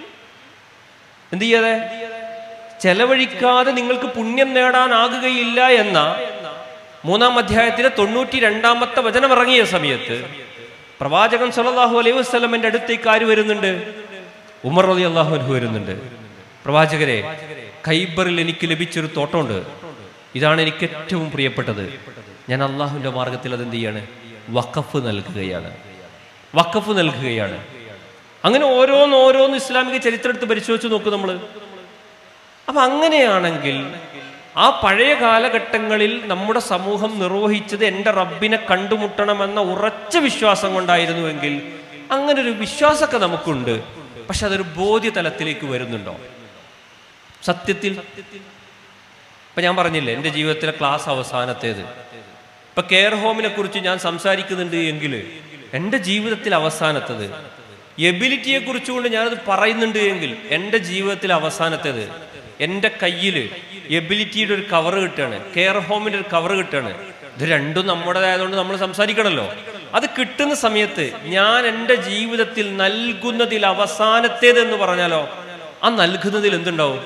എന്ത് ചെയ്യാതെ ചെലവഴിക്കാതെ നിങ്ങൾക്ക് പുണ്യം നേടാനാകുകയില്ല എന്ന മൂന്നാം അധ്യായത്തിലെ തൊണ്ണൂറ്റി രണ്ടാമത്തെ വചനം ഇറങ്ങിയ സമയത്ത് പ്രവാചകൻ സല്ലല്ലാഹു അലൈഹി വസ്ലമിന്റെ അടുത്തേക്ക് ആര് വരുന്നുണ്ട് ഉമർ റളി അള്ളാഹു അൻഹു വരുന്നുണ്ട് പ്രവാചകരെ ഖൈബറിൽ എനിക്ക് ലഭിച്ചൊരു തോട്ടമുണ്ട് ഇതാണ് എനിക്ക് ഏറ്റവും പ്രിയപ്പെട്ടത് ഞാൻ അള്ളാഹുവിന്റെ മാർഗത്തിൽ അതെന്ത് ചെയ്യാണ് വഖഫ് നൽകുകയാണ് വഖഫ് നൽകുകയാണ് അങ്ങനെ ഓരോന്ന് ഓരോന്ന് ഇസ്ലാമിക ചരിത്രം എടുത്ത് പരിശോധിച്ച് നോക്കും നമ്മൾ അപ്പൊ അങ്ങനെയാണെങ്കിൽ ആ പഴയ കാലഘട്ടങ്ങളിൽ നമ്മുടെ സമൂഹം നിർവഹിച്ചത് എൻ്റെ റബ്ബിനെ കണ്ടുമുട്ടണമെന്ന ഉറച്ച വിശ്വാസം കൊണ്ടായിരുന്നുവെങ്കിൽ അങ്ങനെ ഒരു വിശ്വാസമൊക്കെ നമുക്കുണ്ട് പക്ഷെ അതൊരു ബോധ്യതലത്തിലേക്ക് വരുന്നുണ്ടോ സത്യത്തിൽ ഇപ്പൊ ഞാൻ പറഞ്ഞില്ലേ എൻ്റെ ജീവിതത്തിലെ ക്ലാസ് അവസാനത്തേത് ഇപ്പൊ കെയർ ഹോമിനെ കുറിച്ച് ഞാൻ സംസാരിക്കുന്നുണ്ട് എങ്കിൽ എൻ്റെ ജീവിതത്തിൽ അവസാനത്തത് എബിലിറ്റിയെ കുറിച്ചുകൊണ്ട് ഞാനത് പറയുന്നുണ്ട് എങ്കിൽ എൻ്റെ ജീവിതത്തിൽ അവസാനത്തേത് എൻ്റെ കയ്യിൽ എബിലിറ്റിയുടെ ഒരു കവർ കിട്ടുകയാണ് കെയർ ഹോമിന്റെ ഒരു കവർ കിട്ടുകയാണ് ഇത് രണ്ടും നമ്മുടേതായതുകൊണ്ട് നമ്മൾ സംസാരിക്കണമല്ലോ അത് കിട്ടുന്ന സമയത്ത് ഞാൻ എൻ്റെ ജീവിതത്തിൽ നൽകുന്നതിൽ അവസാനത്തേത് എന്ന് പറഞ്ഞാലോ ആ നൽകുന്നതിൽ എന്തുണ്ടാവും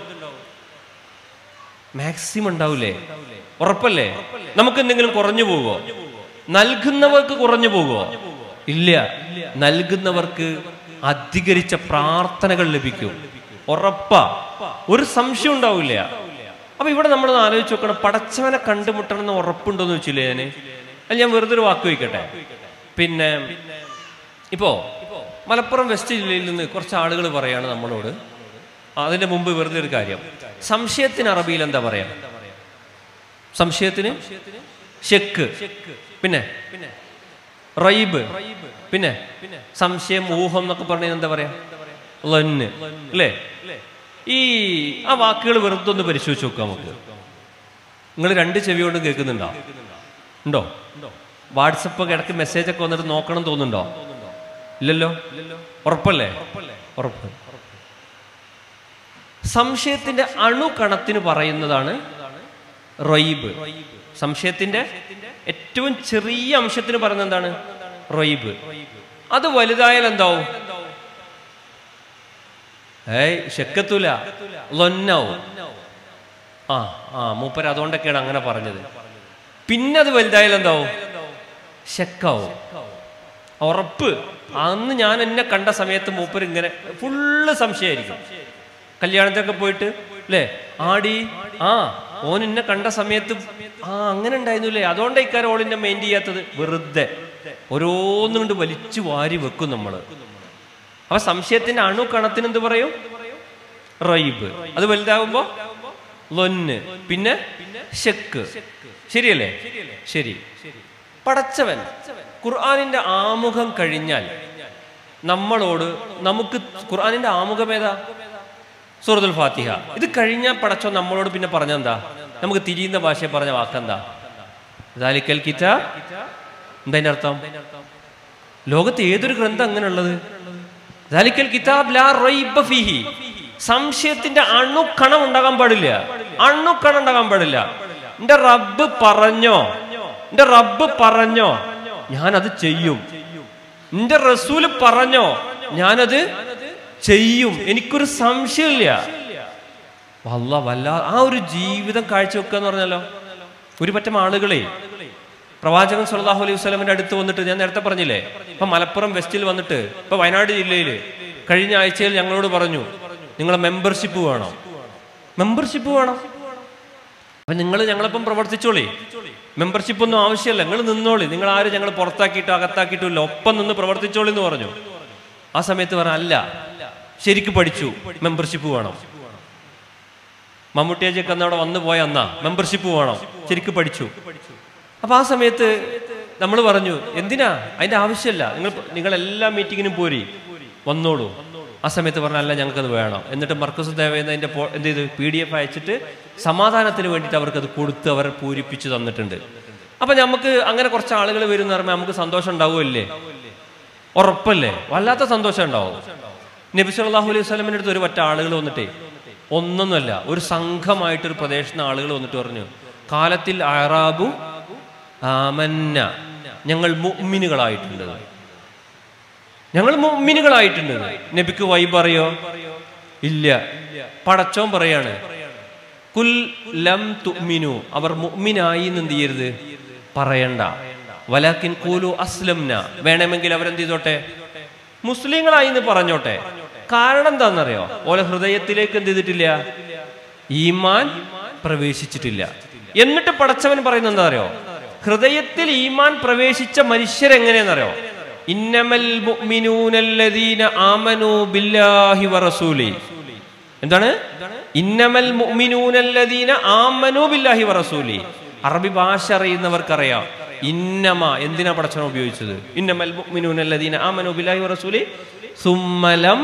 മാക്സിമം ഉണ്ടാവില്ലേ ഉറപ്പല്ലേ നമുക്ക് എന്തെങ്കിലും കുറഞ്ഞു പോവോ നൽകുന്നവർക്ക് കുറഞ്ഞു പോവോ ഇല്ല നൽകുന്നവർക്ക് അധികരിച്ച പ്രാർത്ഥനകൾ ലഭിക്കും ഉറപ്പാ ഒരു സംശയം ഉണ്ടാവില്ല അപ്പൊ ഇവിടെ നമ്മൾ ആലോചിച്ച് നോക്കണം പടച്ചവനെ കണ്ടുമുട്ടണം എന്ന് ഉറപ്പുണ്ടോന്ന് വെച്ചില്ലേ ഞാന് അത് ഞാൻ വെറുതെ ഒരു വാക്ക് വയ്ക്കട്ടെ പിന്നെ ഇപ്പോ മലപ്പുറം വെസ്റ്റ് ജില്ലയിൽ നിന്ന് കുറച്ച് ആളുകൾ പറയാണ് നമ്മളോട് അതിന്റെ മുമ്പ് വെറുതെ ഒരു കാര്യം സംശയത്തിന് അറബിയിൽ എന്താ പറയാ സംശയത്തിന് ഷെക്ക് പിന്നെ റൈബ് പിന്നെ സംശയം ഊഹം എന്നൊക്കെ പറഞ്ഞ എന്താ പറയാ ലന്ന് അല്ലേ ഈ ആ വാക്കുകൾ വെറുതെ ഒന്ന് പരിശോധിച്ച് നോക്കാം നമുക്ക് നിങ്ങൾ രണ്ട് ചെവി കൊണ്ട് കേൾക്കുന്നുണ്ടോ ഉണ്ടോ വാട്സപ്പ് ഒക്കെ ഇടയ്ക്ക് മെസ്സേജ് ഒക്കെ വന്നിട്ട് നോക്കണം തോന്നുന്നുണ്ടോ ഇല്ലല്ലോ ഉറപ്പല്ലേ ഉറപ്പ് സംശയത്തിന്റെ അണുകണത്തിന് പറയുന്നതാണ് റൊയ്ബ് സംശയത്തിന്റെ ഏറ്റവും ചെറിയ അംശത്തിന് പറയുന്നത് എന്താണ് റൊയ്ബ് അത് വലുതായാൽ എന്താവും ഏയ് ശക്കത്തൂല ലൊന്നാവും ആ ആ മൂപ്പര് അതുകൊണ്ടൊക്കെയാണ് അങ്ങനെ പറഞ്ഞത് പിന്നെ അത് വലുതായാൽ എന്താവും ശക്കാവും ഉറപ്പ് അന്ന് ഞാൻ എന്നെ കണ്ട സമയത്ത് മൂപ്പര് ഇങ്ങനെ ഫുള്ള് സംശയമായിരിക്കും കല്യാണത്തിനൊക്കെ പോയിട്ട് അല്ലേ ആടി ആ ഓൻ എന്നെ കണ്ട സമയത്ത് ആ അങ്ങനെ ഉണ്ടായിരുന്നില്ലേ അതുകൊണ്ട് ഇക്കാരം ഓളിന്റെ മെയിൻ ചെയ്യാത്തത് വെറുതെ ഓരോന്നും കൊണ്ട് വലിച്ചു വാരി വെക്കും നമ്മള് അപ്പൊ സംശയത്തിന്റെ അണു കണത്തിന് എന്ത് പറയും റൈബ് അത് വലുതാകുമ്പോ ലൊന്ന് പിന്നെ ഷെക്ക് ശരിയല്ലേ ശരി പടച്ചവൻ ഖുർആാനിന്റെ ആമുഖം കഴിഞ്ഞാൽ നമ്മളോട് നമുക്ക് ഖുർആാനിന്റെ ആമുഖം ഏതാ സൂറത്തുൽ ഫാത്തിഹ ഇത് കഴിഞ്ഞാൽ പടച്ചോ നമ്മളോട് പിന്നെ പറഞ്ഞെന്താ നമുക്ക് തിരിയുന്ന ഭാഷയെ പറഞ്ഞ വാക്കെന്താ ദാലിക്കൽ കിതാബ് എന്താ അതിന്റെ അർത്ഥം ലോകത്ത് ഏതൊരു ഗ്രന്ഥം അങ്ങനെയുള്ളത് ദാലിക്കൽ കിതാബ് ലാ റൈബ ഫീഹി സംശയത്തിന്റെ അണുക്കണം ഉണ്ടാകാൻ പാടില്ല അണുക്കണം ഉണ്ടാകാൻ പാടില്ല എന്റെ റബ്ബ് പറഞ്ഞോ എന്റെ റബ്ബ് പറഞ്ഞോ ഞാനത് ചെയ്യും എന്റെ റസൂല് പറഞ്ഞോ ഞാനത് ചെയ്യും എനിക്കൊരു സംശയമില്ല വല്ല വല്ല ആ ഒരു ജീവിതം കാഴ്ചവെക്കുക എന്ന് പറഞ്ഞാലോ ഒരു പറ്റം ആളുകളെ പ്രവാചകൻ സല്ലല്ലാഹു അലൈഹി വസല്ലമയുടെ അടുത്ത് വന്നിട്ട് ഞാൻ നേരത്തെ പറഞ്ഞില്ലേ ഇപ്പൊ മലപ്പുറം വെസ്റ്റിൽ വന്നിട്ട് ഇപ്പൊ വയനാട് ജില്ലയിൽ കഴിഞ്ഞ ആഴ്ചയിൽ ഞങ്ങളോട് പറഞ്ഞു നിങ്ങളെ മെമ്പർഷിപ്പ് വേണം മെമ്പർഷിപ്പ് വേണം അപ്പൊ നിങ്ങൾ ഞങ്ങളിപ്പം പ്രവർത്തിച്ചോളി മെമ്പർഷിപ്പ് ഒന്നും ആവശ്യമല്ല നിങ്ങൾ നിന്നോളി നിങ്ങൾ ആരും ഞങ്ങൾ പുറത്താക്കിയിട്ടോ അകത്താക്കിയിട്ടോ ഇല്ല ഒപ്പം നിന്ന് പ്രവർത്തിച്ചോളി എന്ന് പറഞ്ഞു ആ സമയത്ത് പറഞ്ഞ അല്ല ശരിക്ക് പഠിച്ചു മെമ്പർഷിപ്പ് വേണം മമ്മൂട്ടിയാജിയൊക്കെ അന്ന് അവിടെ വന്നു പോയ അന്നാ മെമ്പർഷിപ്പ് വേണം ശരിക്ക് പഠിച്ചു അപ്പൊ ആ സമയത്ത് നമ്മൾ പറഞ്ഞു എന്തിനാ അതിന്റെ ആവശ്യമല്ല നിങ്ങൾ നിങ്ങൾ എല്ലാ മീറ്റിങ്ങിനും പോരി വന്നോളൂ ആ സമയത്ത് പറഞ്ഞല്ല ഞങ്ങൾക്കത് വേണം എന്നിട്ട് മർക്കസ് ദേവേന്ന് അതിന്റെ പോ- എന്ത് ചെയ്ത് പി ഡി എഫ് അയച്ചിട്ട് സമാധാനത്തിന് വേണ്ടിയിട്ട് അവർക്ക് അത് കൊടുത്ത് അവർ പൂരിപ്പിച്ചു തന്നിട്ടുണ്ട് അപ്പൊ നമുക്ക് അങ്ങനെ കുറച്ച് ആളുകൾ വരും എന്ന് പറയുമ്പോൾ നമുക്ക് സന്തോഷം ഉണ്ടാവുമല്ലേ ഉറപ്പല്ലേ വല്ലാത്ത സന്തോഷം ഉണ്ടാവും നബി സല്ലല്ലാഹു അലൈഹി വസല്ലമയുടെ അടുത്ത് ഒരു പറ്റ ആളുകൾ വന്നിട്ടേ ഒന്നൊന്നുമല്ല ഒരു സംഘമായിട്ട് ഒരു പ്രദേശത്ത് ആളുകൾ വന്നിട്ട് പറഞ്ഞു കാലത്തിൽ അറാബു ആമന്ന ഞങ്ങൾ മുഅ്മിനുകളായിട്ടുണ്ട് ഞങ്ങൾ മുഅ്മിനുകളായിട്ടുണ്ട് നബിക്ക് വൈബ് അറിയോ ഇല്ല പടച്ചോൻ പറയാണ് കുൽ ലം തുഅ്മിനു അവർ മുഅ്മിനായി എന്ന് എന്ത് ചെയ്യരുത് പറയണ്ട വലാക്കിൻ കൂലു അസ്ലംന വേണമെങ്കിൽ അവരെന്ത് ചെയ്തോട്ടെ മുസ്ലിങ്ങളായി എന്ന് പറഞ്ഞോട്ടെ കാരണം എന്താണെന്നറിയോ ഓലെ ഹൃദയത്തിലേക്ക് എന്ത് ചെയ്തിട്ടില്ല ഈമാൻ പ്രവേശിച്ചിട്ടില്ല എന്നിട്ട് പടച്ചവൻ പറയുന്നത് എന്താ അറിയോ ഹൃദയത്തിൽ ഈമാൻ പ്രവേശിച്ച മനുഷ്യരെങ്ങനെയെന്നറിയോ ഇന്നമൽ മുഅ്മിനൂനല്ലദീന ആമനു ബില്ലാഹി വറസൂലി എന്താണ് ഇന്നമൽ മുഅ്മിനൂനല്ലദീന ആമനു ബില്ലാഹി വറസൂലി അറബി ഭാഷ അറിയുന്നവർക്കറിയാം ഇന്നമ എന്തിനാ പടച്ചവൻ ഉപയോഗിച്ചത് ഇന്നമൽ മുഅ്മിനൂനല്ലദീന ആമനു ബില്ലാഹി വറസൂലി സുമ്മലം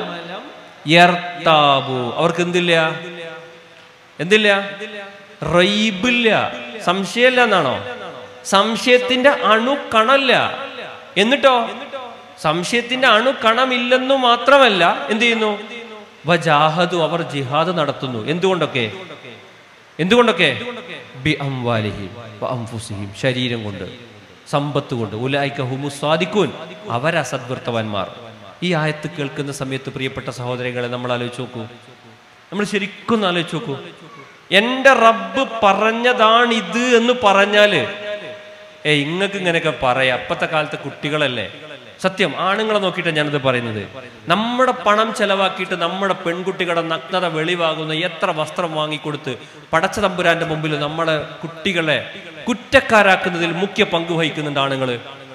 യർതാബു അവർക്ക് എന്തില്ല എന്തില്ല റൈബില്ല സംശയമല്ല എന്നാണോ സംശയത്തിന്റെ അണുക്കണല്ല എന്നിട്ടോ സംശയത്തിന്റെ അണുക്കണമില്ലെന്നു മാത്രമല്ല എന്ത് ചെയ്യുന്നു വജാഹദു അവർ ജിഹാദ് നടത്തുന്നു എന്തുകൊണ്ടൊക്കെ എന്തുകൊണ്ടൊക്കെ ബി അംവാലിഹിം വ അംഫുസിഹിം ശരീരം കൊണ്ട് സമ്പത്ത് കൊണ്ട് ഉലായിക്ക ഹുമു സ്വാദിക്കൂൻ അവരസദ്വൃത്തവാന്മാർ ഈ ആയത്ത് കേൾക്കുന്ന സമയത്ത് പ്രിയപ്പെട്ട സഹോദരങ്ങളെ നമ്മൾ ആലോചിച്ച് നോക്കൂ നമ്മൾ ശരിക്കും ഒന്ന് ആലോചിച്ച് നോക്കൂ എന്റെ റബ്ബ് പറഞ്ഞതാണിത് എന്ന് പറഞ്ഞാല് ഏ ഇങ്ങക്ക് ഇങ്ങനെയൊക്കെ പറയാം അപ്പത്തെ കാലത്തെ കുട്ടികളല്ലേ സത്യം ആണുങ്ങളെ നോക്കിയിട്ട് ഞാനിത് പറയുന്നത് നമ്മുടെ പണം ചെലവാക്കിയിട്ട് നമ്മുടെ പെൺകുട്ടികളുടെ നഗ്നത വെളിവാകുന്ന എത്ര വസ്ത്രം വാങ്ങിക്കൊടുത്ത് പടച്ച തമ്പുരാന്റെ മുമ്പിൽ നമ്മളെ കുട്ടികളെ കുറ്റക്കാരാക്കുന്നതിൽ മുഖ്യ പങ്ക് വഹിക്കുന്നുണ്ട് ആണുങ്ങള്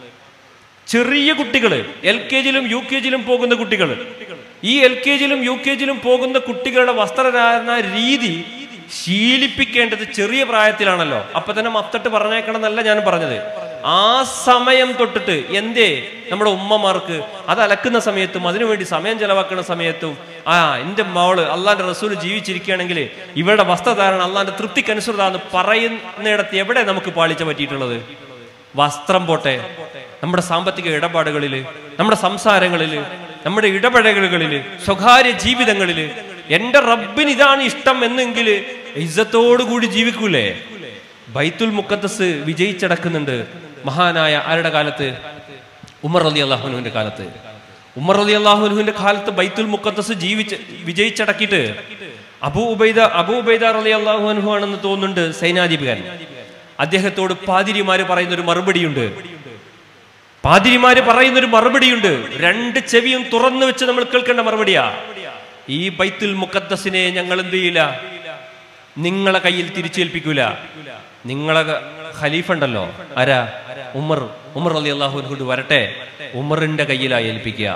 ചെറിയ കുട്ടികള് എൽ കെ ജിയിലും യു കെ ജിയിലും പോകുന്ന കുട്ടികൾ ഈ എൽ കെ ജിയിലും യു കെ ജിയിലും പോകുന്ന കുട്ടികളുടെ വസ്ത്രധാരണ രീതി ശീലിപ്പിക്കേണ്ടത് ചെറിയ പ്രായത്തിലാണല്ലോ അപ്പൊ തന്നെ മത്തട്ട് പറഞ്ഞേക്കണം എന്നല്ല ഞാൻ പറഞ്ഞത് ആ സമയം തൊട്ടിട്ട് എന്തേ നമ്മുടെ ഉമ്മമാർക്ക് അത് അലക്കുന്ന സമയത്തും അതിനുവേണ്ടി സമയം ചെലവാക്കുന്ന സമയത്തും ആ എന്റെ മോള് അള്ളാന്റെ റസൂൽ ജീവിച്ചിരിക്കുകയാണെങ്കിൽ ഇവരുടെ വസ്ത്രധാരണ അള്ളാന്റെ തൃപ്തിക്കനുസൃതാന്ന് പറയുന്നിടത്ത് എവിടെ നമുക്ക് പാളിച്ച പറ്റിയിട്ടുള്ളത് വസ്ത്രം പോട്ടെ നമ്മുടെ സാമ്പത്തിക ഇടപാടുകളിൽ നമ്മുടെ സംസാരങ്ങളിൽ നമ്മുടെ ഇടപെടലുകളിൽ സ്വകാര്യ ജീവിതങ്ങളിൽ എന്റെ റബ്ബിന് ഇതാണ് ഇഷ്ടം എന്നെങ്കിൽ ഇജ്ജത്തോടുകൂടി ജീവിക്കൂലേ ബൈത്തുൽ മുക്കത്തസ് വിജയിച്ചടക്കുന്നുണ്ട് മഹാനായ ആരുടെ കാലത്ത് ഉമർ അലി അള്ളാഹുനുവിന്റെ കാലത്ത് ഉമർ അലി അള്ളാഹുനുവിന്റെ കാലത്ത് ബൈത്തുൽ മുക്കത്തസ് ജീവിച്ച് വിജയിച്ചടക്കിയിട്ട് അബൂ ഉബൈദ അബൂ ഉബൈദ അലി അള്ളാഹുനഹു ആണെന്ന് തോന്നുന്നുണ്ട് സൈനാധിപകൻ അദ്ദേഹത്തോട് പാതിരിമാര് പറയുന്ന ഒരു മറുപടിയുണ്ട് പാതിരിമാര് പറയുന്ന ഒരു മറുപടിയുണ്ട് രണ്ട് ചെവിയും തുറന്നു വെച്ച് നമ്മൾ കേൾക്കേണ്ട മറുപടിയാ ഈ ബൈത്തുൽ മുക്കദ്ദസിനെ ഞങ്ങൾ എന്ത് ചെയ്യില്ല നിങ്ങളെ കയ്യിൽ തിരിച്ചേൽപ്പിക്കൂല നിങ്ങളെ ഖലീഫ ഉണ്ടല്ലോ ആരാ ഉമർ ഉമർ അലി അള്ളാഹു കൊണ്ട് വരട്ടെ ഉമറിന്റെ കയ്യിലാ ഏൽപ്പിക്കുക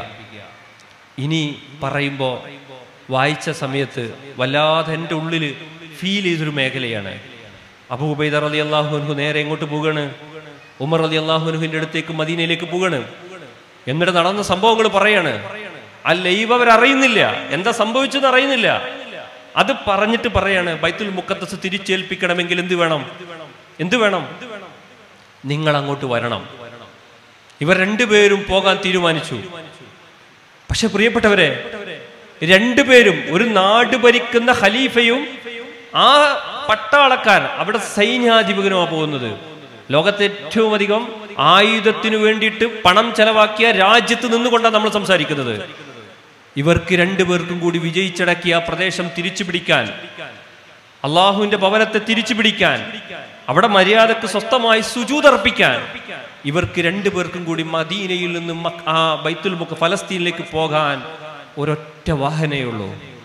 ഇനി പറയുമ്പോ വായിച്ച സമയത്ത് വല്ലാതെ എൻ്റെ ഉള്ളിൽ ഫീൽ ചെയ്തൊരു മേഖലയാണ് അബൂ ഉബൈദർ അലി അള്ളാഹുൻഹു നേരെ എങ്ങോട്ട് പോവുകയാണ് ഉമർ അലി അള്ളാഹുനുഹിന്റെ അടുത്തേക്ക് മദീനയിലേക്ക് പോവുകയാണ് എന്നിട്ട് നടന്ന സംഭവങ്ങൾ പറയാണ് അല്ല ഇവർ അറിയുന്നില്ല എന്താ സംഭവിച്ചെന്ന് അറിയുന്നില്ല അത് പറഞ്ഞിട്ട് പറയാണ് ബൈത്തുൽ മുക്കത്തസ് തിരിച്ചേൽപ്പിക്കണമെങ്കിൽ എന്ത് വേണം എന്ത് വേണം നിങ്ങൾ അങ്ങോട്ട് വരണം ഇവർ രണ്ടുപേരും പോകാൻ തീരുമാനിച്ചു പക്ഷെ പ്രിയപ്പെട്ടവരെ രണ്ടുപേരും ഒരു നാട് ഭരിക്കുന്ന ഖലീഫയും ആ പട്ടാളക്കാരൻ അവിടെ സൈന്യാധിപകനുമാ പോകുന്നത് ലോകത്തെ ഏറ്റവും അധികം ആയുധത്തിനു വേണ്ടിയിട്ട് പണം ചെലവാക്കിയ രാജ്യത്ത് നിന്നുകൊണ്ടാണ് നമ്മൾ സംസാരിക്കുന്നത് ഇവർക്ക് രണ്ടുപേർക്കും കൂടി വിജയിച്ചടക്കിയ ആ പ്രദേശം തിരിച്ചു പിടിക്കാൻ അള്ളാഹുവിന്റെ ഭവനത്തെ തിരിച്ചു പിടിക്കാൻ അവിടെ മര്യാദക്ക് സ്വസ്ഥമായി സുജൂതർപ്പിക്കാൻ ഇവർക്ക് രണ്ടുപേർക്കും കൂടി മദീനയിൽ നിന്നും മക്ക- ആ ബൈത്തുൽ മുക്ക് ഫലസ്തീനിലേക്ക് പോകാൻ ഒരൊറ്റ വാഹനേ ഉള്ളൂ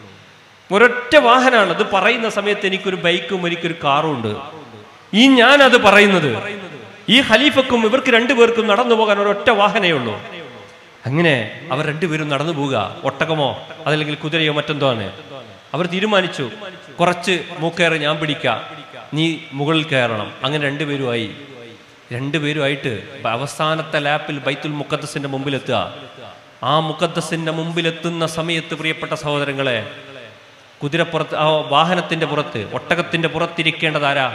ഒരൊറ്റ വാഹനമാണ് അത് പറയുന്ന സമയത്ത് എനിക്കൊരു ബൈക്കും എനിക്കൊരു കാറും ഉണ്ട് ഈ ഞാൻ അത് പറയുന്നത് ഈ ഖലീഫക്കും ഇവർക്ക് രണ്ടുപേർക്കും നടന്നു പോകാൻ ഒരൊറ്റ വാഹനേ ഉള്ളൂ അങ്ങനെ അവർ രണ്ടുപേരും നടന്നു പോവുക ഒട്ടകമോ അതല്ലെങ്കിൽ കുതിരയോ മറ്റെന്തോ ആണ് അവർ തീരുമാനിച്ചു കുറച്ച് മൂക്കേറ് ഞാൻ പിടിക്കാം നീ മുകളിൽ കയറണം അങ്ങനെ രണ്ടുപേരുമായി രണ്ടുപേരുമായിട്ട് അവസാനത്തെ ലാപ്പിൽ ബൈത്തുൽ മുക്കദ്ദസിന്റെ മുമ്പിലെത്തുക ആ മുക്കദ്ദസിന്റെ മുമ്പിലെത്തുന്ന സമയത്ത് പ്രിയപ്പെട്ട സഹോദരങ്ങളെ കുതിരപ്പുറത്ത് ആ വാഹനത്തിന്റെ പുറത്ത് ഒട്ടകത്തിന്റെ പുറത്തിരിക്കേണ്ടത് ആരാ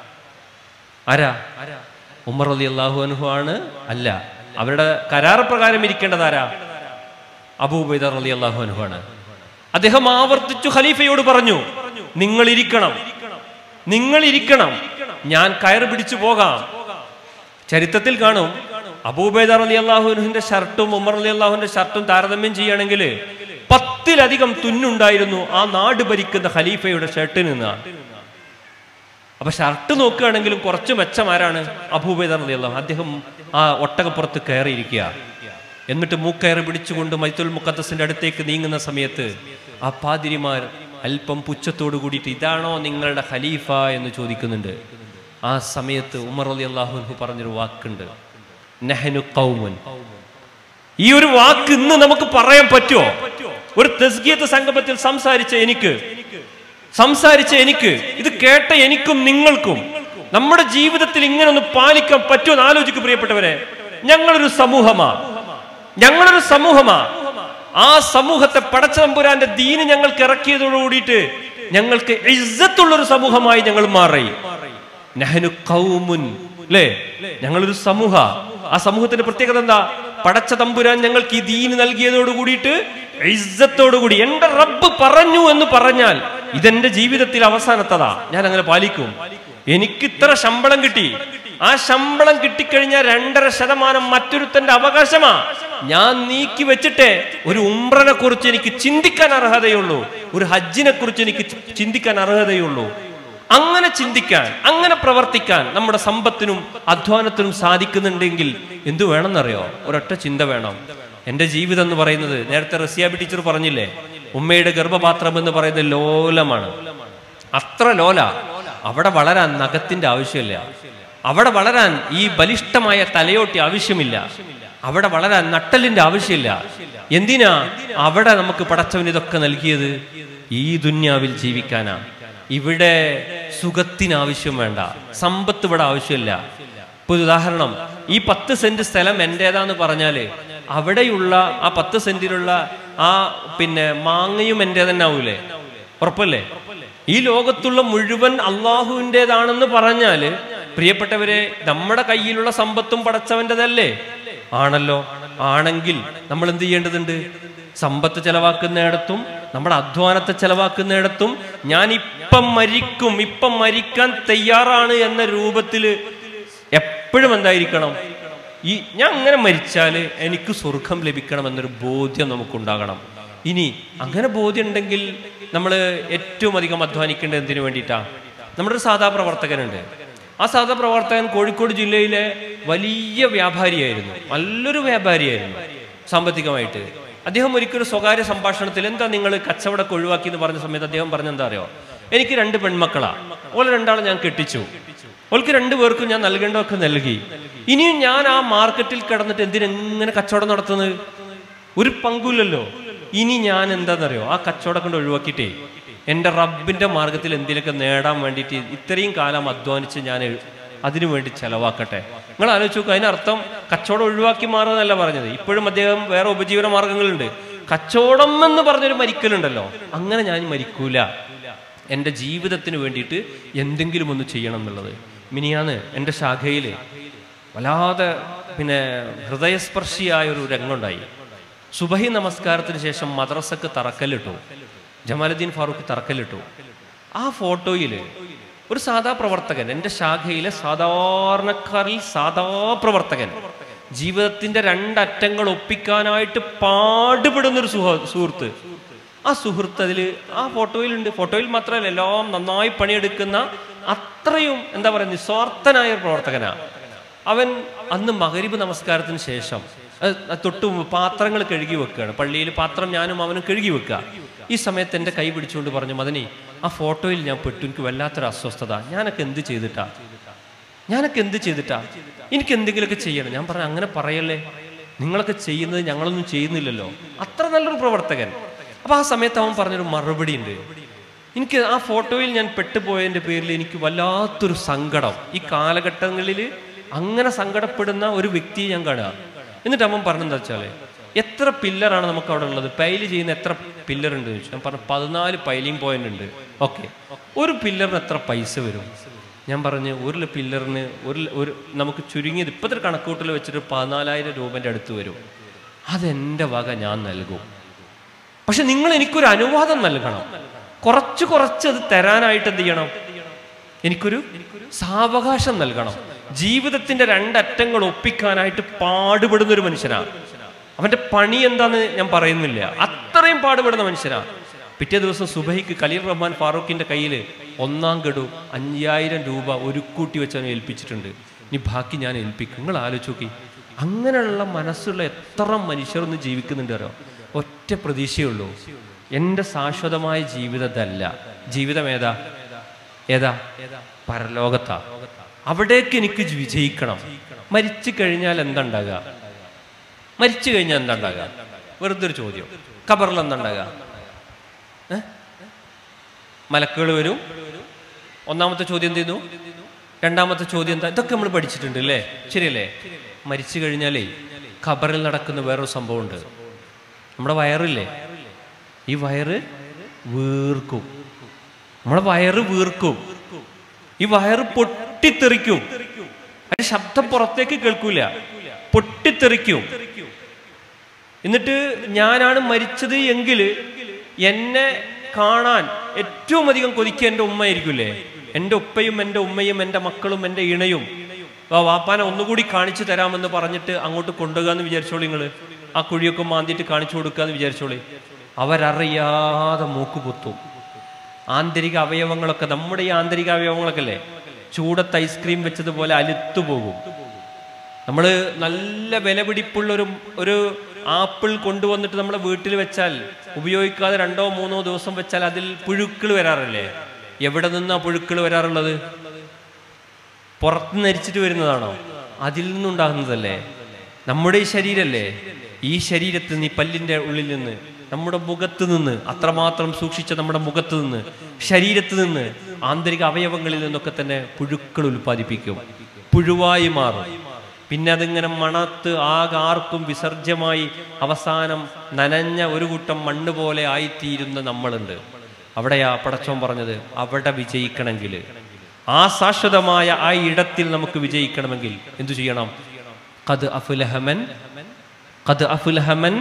ആരാ ഉമർ അലി അള്ളാഹു അനുഹു ആണ് അല്ല അവരുടെ കരാർ പ്രകാരം ഇരിക്കേണ്ടത് ആരാ അബൂബൈദർ അലി അള്ളാഹു അനുഹു ആണ് അദ്ദേഹം ആവർത്തിച്ചു ഖലീഫയോട് പറഞ്ഞു നിങ്ങൾ ഇരിക്കണം നിങ്ങൾ ഇരിക്കണം ഞാൻ കയറ് പിടിച്ചു പോകാം ചരിത്രത്തിൽ കാണും അബൂബൈദർ അലി അള്ളാഹുവിന്റെ ഷർട്ടും ഉമർ അലി അള്ളാഹുവിന്റെ ഷർട്ടും താരതമ്യം ചെയ്യുകയാണെങ്കിൽ പത്തിലധികം തുന്നുണ്ടായിരുന്നു ആ നാട് ഭരിക്കുന്ന ഖലീഫയുടെ ഷർട്ടിൽ നിന്ന് അപ്പൊ ഷർട്ട് നോക്കുകയാണെങ്കിലും കുറച്ച് മെച്ചമാരാണ് അബൂബൈദർ അലി അള്ളാഹു അദ്ദേഹം ആ ഒട്ടകപ്പുറത്ത് കയറിയിരിക്കുക എന്നിട്ട് മൂക്കയറ് പിടിച്ചുകൊണ്ട് മൈത്തുൽ മുക്കത്തസിന്റെ അടുത്തേക്ക് നീങ്ങുന്ന സമയത്ത് ആ പാതിരിമാർ അല്പം പുച്ഛത്തോടു കൂടിയിട്ട് ഇതാണോ നിങ്ങളുടെ ഖലീഫ എന്ന് ചോദിക്കുന്നുണ്ട് ആ സമയത്ത് ഉമർ അലി അള്ളാഹുൻഹു പറഞ്ഞൊരു വാക്കുണ്ട് നെഹനു കൗമുൻ ഈ ഒരു വാക്ക് ഇന്ന് നമുക്ക് പറയാൻ പറ്റുമോ ഒരു തെസ്ഗീയത്ത് സംഗമത്തിൽ സംസാരിച്ച എനിക്ക് സംസാരിച്ച എനിക്ക് ഇത് കേട്ട എനിക്കും നിങ്ങൾക്കും നമ്മുടെ ജീവിതത്തിൽ ഇങ്ങനെ ഒന്ന് പാലിക്കാൻ പറ്റുമോ എന്ന് ആലോചിക്കും പ്രിയപ്പെട്ടവരെ ഞങ്ങളൊരു സമൂഹമാ ഞങ്ങളൊരു സമൂഹമാ ആ സമൂഹത്തെ പടച്ച തമ്പുരാന്റെ ദീന് ഞങ്ങൾക്ക് ഇറക്കിയതോടുകൂടിയിട്ട് ഞങ്ങൾക്ക് ഇജ്ജത്തുള്ളൊരു സമൂഹമായി ഞങ്ങൾ മാറി നഹനു കൗമുൻ അല്ലേ ഞങ്ങളൊരു സമൂഹ ആ സമൂഹത്തിന്റെ പ്രത്യേകത എന്താ പടച്ച തമ്പുരാൻ ഞങ്ങൾക്ക് ഈ ദീന് നൽകിയതോട് കൂടിയിട്ട് ഇജ്ജത്തോടുകൂടി എന്റെ റബ്ബ് പറഞ്ഞു എന്ന് പറഞ്ഞാൽ ഇതെന്റെ ജീവിതത്തിൽ അവസാനത്തതാ ഞാൻ അങ്ങനെ പാലിക്കും എനിക്ക് ഇത്ര ശമ്പളം കിട്ടി ആ ശമ്പളം കിട്ടിക്കഴിഞ്ഞാൽ രണ്ടര ശതമാനം മറ്റൊരുത്തന്റെ അവകാശമാ ഞാൻ നീക്കി വെച്ചിട്ടേ ഒരു ഉംറനെ കുറിച്ച് എനിക്ക് ചിന്തിക്കാൻ അർഹതയുള്ളൂ ഒരു ഹജ്ജിനെ കുറിച്ച് എനിക്ക് ചിന്തിക്കാൻ അർഹതയുള്ളൂ അങ്ങനെ ചിന്തിക്കാൻ അങ്ങനെ പ്രവർത്തിക്കാൻ നമ്മുടെ സമ്പത്തിനും അധ്വാനത്തിനും സാധിക്കുന്നുണ്ടെങ്കിൽ എന്തു വേണമെന്നറിയോ ഒരൊറ്റ ചിന്ത വേണം എന്റെ ജീവിതം എന്ന് പറയുന്നത് നേരത്തെ റസിയാബി ടീച്ചർ പറഞ്ഞില്ലേ ഉമ്മയുടെ ഗർഭപാത്രം എന്ന് പറയുന്നത് ലോലമാണ് അത്ര ലോല അവിടെ വളരാൻ നഖത്തിന്റെ ആവശ്യമില്ല അവിടെ വളരാൻ ഈ ബലിഷ്ഠമായ തലയോട്ടി ആവശ്യമില്ല അവിടെ വളരാൻ നട്ടലിന്റെ ആവശ്യമില്ല എന്തിനാ അവിടെ നമുക്ക് പടച്ചവൻ ഇതൊക്കെ നൽകിയത് ഈ ദുന്യാവിൽ ജീവിക്കാനാ ഇവിടെ സുഖത്തിന് ആവശ്യം വേണ്ട സമ്പത്ത് ഇവിടെ ആവശ്യമില്ല ഇപ്പൊ ഒരു ഉദാഹരണം ഈ പത്ത് സെന്റ് സ്ഥലം എന്റേതാന്ന് പറഞ്ഞാല് അവിടെയുള്ള ആ പത്ത് സെന്റിലുള്ള ആ പിന്നെ മാങ്ങയും എൻ്റെ തന്നെ ആവൂലേ ഉറപ്പല്ലേ ഈ ലോകത്തുള്ള മുഴുവൻ അള്ളാഹുവിൻ്റെതാണെന്ന് പറഞ്ഞാല് പ്രിയപ്പെട്ടവരെ നമ്മുടെ കയ്യിലുള്ള സമ്പത്തും പടച്ചവൻ്റെതല്ലേ ആണല്ലോ ആണെങ്കിൽ നമ്മൾ എന്ത് ചെയ്യേണ്ടതുണ്ട് സമ്പത്ത് ചെലവാക്കുന്നിടത്തും നമ്മുടെ അധ്വാനത്തെ ചെലവാക്കുന്നിടത്തും ഞാൻ ഇപ്പം മരിക്കും ഇപ്പം മരിക്കാൻ തയ്യാറാണ് എന്ന രൂപത്തില് എപ്പോഴും എന്തായിരിക്കണം ഈ ഞാൻ അങ്ങനെ മരിച്ചാല് എനിക്ക് സ്വർഗം ലഭിക്കണം എന്നൊരു ബോധ്യം നമുക്കുണ്ടാകണം ഇനി അങ്ങനെ ബോധ്യം ഉണ്ടെങ്കിൽ നമ്മൾ ഏറ്റവും അധികം അധ്വാനിക്കേണ്ടത് എന്തിനു വേണ്ടിയിട്ടാ നമ്മുടെ ഒരു സാധാ പ്രവർത്തകനുണ്ട് ആ സാധാ പ്രവർത്തകൻ കോഴിക്കോട് ജില്ലയിലെ വലിയ വ്യാപാരിയായിരുന്നു നല്ലൊരു വ്യാപാരിയായിരുന്നു സാമ്പത്തികമായിട്ട് അദ്ദേഹം ഒരിക്കലും സ്വകാര്യ സംഭാഷണത്തിൽ എന്താ നിങ്ങൾ കച്ചവടമൊക്കെ ഒഴിവാക്കി എന്ന് പറഞ്ഞ സമയത്ത് അദ്ദേഹം പറഞ്ഞെന്താ അറിയോ എനിക്ക് രണ്ട് പെൺമക്കളാ ഓലെ രണ്ടാളെ ഞാൻ കെട്ടിച്ചു ഓൾക്ക് രണ്ടു പേർക്കും ഞാൻ നൽകേണ്ടതൊക്കെ നൽകി ഇനിയും ഞാൻ ആ മാർക്കറ്റിൽ കിടന്നിട്ട് എന്തിനെങ്ങനെ കച്ചവടം നടത്തുന്നത് ഒരു പങ്കുമില്ലല്ലോ ഇനി ഞാൻ എന്താണെന്നറിയോ ആ കച്ചവടം കൊണ്ട് ഒഴിവാക്കിയിട്ടേ എൻ്റെ റബ്ബിന്റെ മാർഗത്തിൽ എന്തിനൊക്കെ നേടാൻ വേണ്ടിയിട്ട് ഇത്രയും കാലം അധ്വാനിച്ച് ഞാൻ അതിനു വേണ്ടി ചെലവാക്കട്ടെ നിങ്ങൾ ആലോചിച്ച് നോക്കുക അതിനർത്ഥം കച്ചവടം ഒഴിവാക്കി മാറുന്നല്ല പറഞ്ഞത് ഇപ്പോഴും അദ്ദേഹം വേറെ ഉപജീവന മാർഗങ്ങളുണ്ട് കച്ചവടം എന്ന് പറഞ്ഞൊരു മരിക്കലുണ്ടല്ലോ അങ്ങനെ ഞാൻ മരിക്കൂല എൻ്റെ ജീവിതത്തിന് വേണ്ടിയിട്ട് എന്തെങ്കിലും ഒന്ന് ചെയ്യണം എന്നുള്ളത് മിനിയാന്ന് എൻ്റെ ശാഖയിൽ വല്ലാതെ പിന്നെ ഹൃദയസ്പർശിയായ ഒരു രംഗമുണ്ടായി സുബഹി നമസ്കാരത്തിന് ശേഷം മദ്രസക്ക് തറക്കല്ലിട്ടു ജമാലുദ്ദീൻ ഫാറൂഖ് തറക്കല്ലിട്ടു ആ ഫോട്ടോയിൽ ഒരു സാധാ പ്രവർത്തകൻ എൻ്റെ ശാഖയിലെ സാധാരണക്കാരിൽ സാധാ പ്രവർത്തകൻ ജീവിതത്തിന്റെ രണ്ടറ്റങ്ങൾ ഒപ്പിക്കാനായിട്ട് പാടുപെടുന്ന ഒരു സുഹ സുഹൃത്ത് ആ സുഹൃത്ത് അതിൽ ആ ഫോട്ടോയിലുണ്ട് ഫോട്ടോയിൽ മാത്രമല്ല എല്ലാം നന്നായി പണിയെടുക്കുന്ന അത്രയും എന്താ പറയുക നിസ്വാർത്ഥനായ ഒരു പ്രവർത്തകനാ അവൻ അന്ന് മകരിബ് നമസ്കാരത്തിന് ശേഷം അത് തൊട്ട് മുമ്പ് പാത്രങ്ങൾ കഴുകി വെക്കുകയാണ് പള്ളിയിൽ പാത്രം ഞാനും അവനും കഴുകി വെക്കുക ഈ സമയത്ത് എൻ്റെ കൈ പിടിച്ചുകൊണ്ട് പറഞ്ഞു മദനി ആ ഫോട്ടോയിൽ ഞാൻ പെട്ടു എനിക്ക് വല്ലാത്തൊരു അസ്വസ്ഥത ഞാനൊക്കെ എന്ത് ചെയ്തിട്ടാ ഞാനൊക്കെ എന്ത് ചെയ്തിട്ടാ എനിക്ക് എന്തെങ്കിലുമൊക്കെ ചെയ്യണം ഞാൻ പറഞ്ഞു അങ്ങനെ പറയല്ലേ നിങ്ങളൊക്കെ ചെയ്യുന്നത് ഞങ്ങളൊന്നും ചെയ്യുന്നില്ലല്ലോ അത്ര നല്ലൊരു പ്രവർത്തകൻ അപ്പൊ ആ സമയത്ത് അവൻ പറഞ്ഞൊരു മറുപടി ഉണ്ട് എനിക്ക് ആ ഫോട്ടോയിൽ ഞാൻ പെട്ടുപോയതിന്റെ പേരിൽ എനിക്ക് വല്ലാത്തൊരു സങ്കടം ഈ കാലഘട്ടങ്ങളിൽ അങ്ങനെ സങ്കടപ്പെടുന്ന ഒരു വ്യക്തിയെ ഞാൻ കാണുക എന്നിട്ട് അവൻ പറഞ്ഞെന്താ വെച്ചാല് എത്ര പില്ലറാണ് നമുക്ക് അവിടെ ഉള്ളത് പൈല് ചെയ്യുന്ന എത്ര പില്ലർ ഉണ്ട് ചോദിച്ചു ഞാൻ പറഞ്ഞു പതിനാല് പൈലിംഗ് പോയിന്റ് ഉണ്ട് ഓക്കെ ഒരു പില്ലറിന് എത്ര പൈസ വരും ഞാൻ പറഞ്ഞു ഒരു പില്ലറിന് ഒരു ഒരു നമുക്ക് ചുരുങ്ങിയത് ഇപ്പോഴത്തെ കണക്കൂട്ടൽ വെച്ചിട്ട് പതിനാലായിരം രൂപൻ്റെ അടുത്ത് വരും അതെൻ്റെ വക ഞാൻ നൽകും പക്ഷെ നിങ്ങൾ എനിക്കൊരു അനുവാദം നൽകണം കുറച്ച് കുറച്ച് അത് തരാനായിട്ട് എന്ത് ചെയ്യണം എനിക്കൊരു സാവകാശം നൽകണം ജീവിതത്തിന്റെ രണ്ടറ്റങ്ങൾ ഒപ്പിക്കാനായിട്ട് പാടുപെടുന്ന ഒരു മനുഷ്യനാണ് അവന്റെ പണി എന്താന്ന് ഞാൻ പറയുന്നില്ല അത്രയും പാടുപെടുന്ന മനുഷ്യനാ പിറ്റേ ദിവസം സുബൈക്ക് ഖലീൽ റഹ്മാൻ ഫാറൂഖിന്റെ കയ്യിൽ ഒന്നാം ഗഡു അയ്യായിരം രൂപ ഒരു കൂട്ടി വെച്ച് അവനെ ഏൽപ്പിച്ചിട്ടുണ്ട് ഇനി ബാക്കി ഞാൻ ഏൽപ്പിക്കും നിങ്ങൾ ആലോചിച്ച് നോക്കി അങ്ങനെയുള്ള മനസ്സുള്ള എത്ര മനുഷ്യരൊന്ന് ജീവിക്കുന്നുണ്ട് അറിയോ ഒറ്റ പ്രതീക്ഷയുള്ളൂ എൻ്റെ ശാശ്വതമായ ജീവിതത്തല്ല ജീവിതം ഏതാ ഏതാ പരലോകത്താ അവിടേക്ക് എനിക്ക് വിജയിക്കണം മരിച്ചു കഴിഞ്ഞാൽ എന്താ ഉണ്ടാകുക മരിച്ചു കഴിഞ്ഞാൽ എന്താ ഉണ്ടാകുക വെറുതെ ഒരു ചോദ്യം ഖബറിൽ എന്താ ഉണ്ടാകുക ഏ? മലക്കുകൾ വരും ഒന്നാമത്തെ ചോദ്യം എന്ത് ചെയ്യുന്നു രണ്ടാമത്തെ ചോദ്യം എന്താ ഇതൊക്കെ നമ്മൾ പഠിച്ചിട്ടുണ്ട് അല്ലേ ശരിയല്ലേ മരിച്ചു കഴിഞ്ഞാലേ ഖബറിൽ നടക്കുന്ന വേറൊരു സംഭവമുണ്ട് നമ്മുടെ വയറില്ലേ ഈ വയറ് വീർക്കും നമ്മളെ വയറ് വീർക്കും ഈ വയറ് പൊട്ടിത്തെറിക്കും അതിന്റെ ശബ്ദം പുറത്തേക്ക് കേൾക്കൂല പൊട്ടിത്തെറിക്കും എന്നിട്ട് ഞാനാണ് മരിച്ചത് എങ്കിൽ എന്നെ കാണാൻ ഏറ്റവും അധികം കൊതിക്കുക എൻ്റെ ഉമ്മയായിരിക്കില്ലേ എൻ്റെ ഉപ്പയും എൻ്റെ ഉമ്മയും എൻ്റെ മക്കളും എൻ്റെ ഇണയും വാ വാപ്പാനെ ഒന്നുകൂടി കാണിച്ചു തരാമെന്ന് പറഞ്ഞിട്ട് അങ്ങോട്ട് കൊണ്ടുപോകുക എന്ന് വിചാരിച്ചോളി നിങ്ങൾ ആ കുഴിയൊക്കെ മാന്തിയിട്ട് കാണിച്ചു കൊടുക്കുക എന്ന് വിചാരിച്ചോളി അവരറിയാതെ മൂക്ക് പൊത്തും ആന്തരിക അവയവങ്ങളൊക്കെ നമ്മുടെ ഈ ആന്തരിക അവയവങ്ങളൊക്കെ അല്ലേ ചൂടത്ത് ഐസ്ക്രീം വെച്ചതുപോലെ അലുത്തു പോകും നമ്മൾ നല്ല വിലപിടിപ്പുള്ള ഒരു ഒരു ആപ്പിൾ കൊണ്ടുവന്നിട്ട് നമ്മുടെ വീട്ടിൽ വെച്ചാൽ ഉപയോഗിക്കാതെ രണ്ടോ മൂന്നോ ദിവസം വെച്ചാൽ അതിൽ പുഴുക്കൾ വരാറില്ലേ എവിടെ നിന്നാ പുഴുക്കൾ വരാറുള്ളത് പുറത്ത് നരിച്ചിട്ട് വരുന്നതാണോ അതിൽ നിന്നുണ്ടാകുന്നതല്ലേ നമ്മുടെ ഈ ശരീരല്ലേ ഈ ശരീരത്തിൽ നിന്ന് ഈ പല്ലിന്റെ ഉള്ളിൽ നിന്ന് നമ്മുടെ മുഖത്ത് നിന്ന് അത്രമാത്രം സൂക്ഷിച്ച നമ്മുടെ മുഖത്ത് നിന്ന് ശരീരത്ത് നിന്ന് ആന്തരിക അവയവങ്ങളിൽ നിന്നൊക്കെ തന്നെ പുഴുക്കൾ ഉൽപ്പാദിപ്പിക്കും പുഴുവായി മാറും പിന്നെ അതിങ്ങനെ മണത്ത് ആകെ ആർക്കും വിസർജ്യമായി അവസാനം നനഞ്ഞ ഒരു കൂട്ടം മണ്ണ് പോലെ ആയിത്തീരുന്ന നമ്മളുണ്ട് അവിടെയാ പടച്ചോൻ പറഞ്ഞത് അവിടെ വിജയിക്കണമെങ്കിൽ ആ ശാശ്വതമായ ആ ഇടത്തിൽ നമുക്ക് വിജയിക്കണമെങ്കിൽ എന്തു ചെയ്യണം കത് അഫുലഹമൻ കത് അഫുലഹമൻ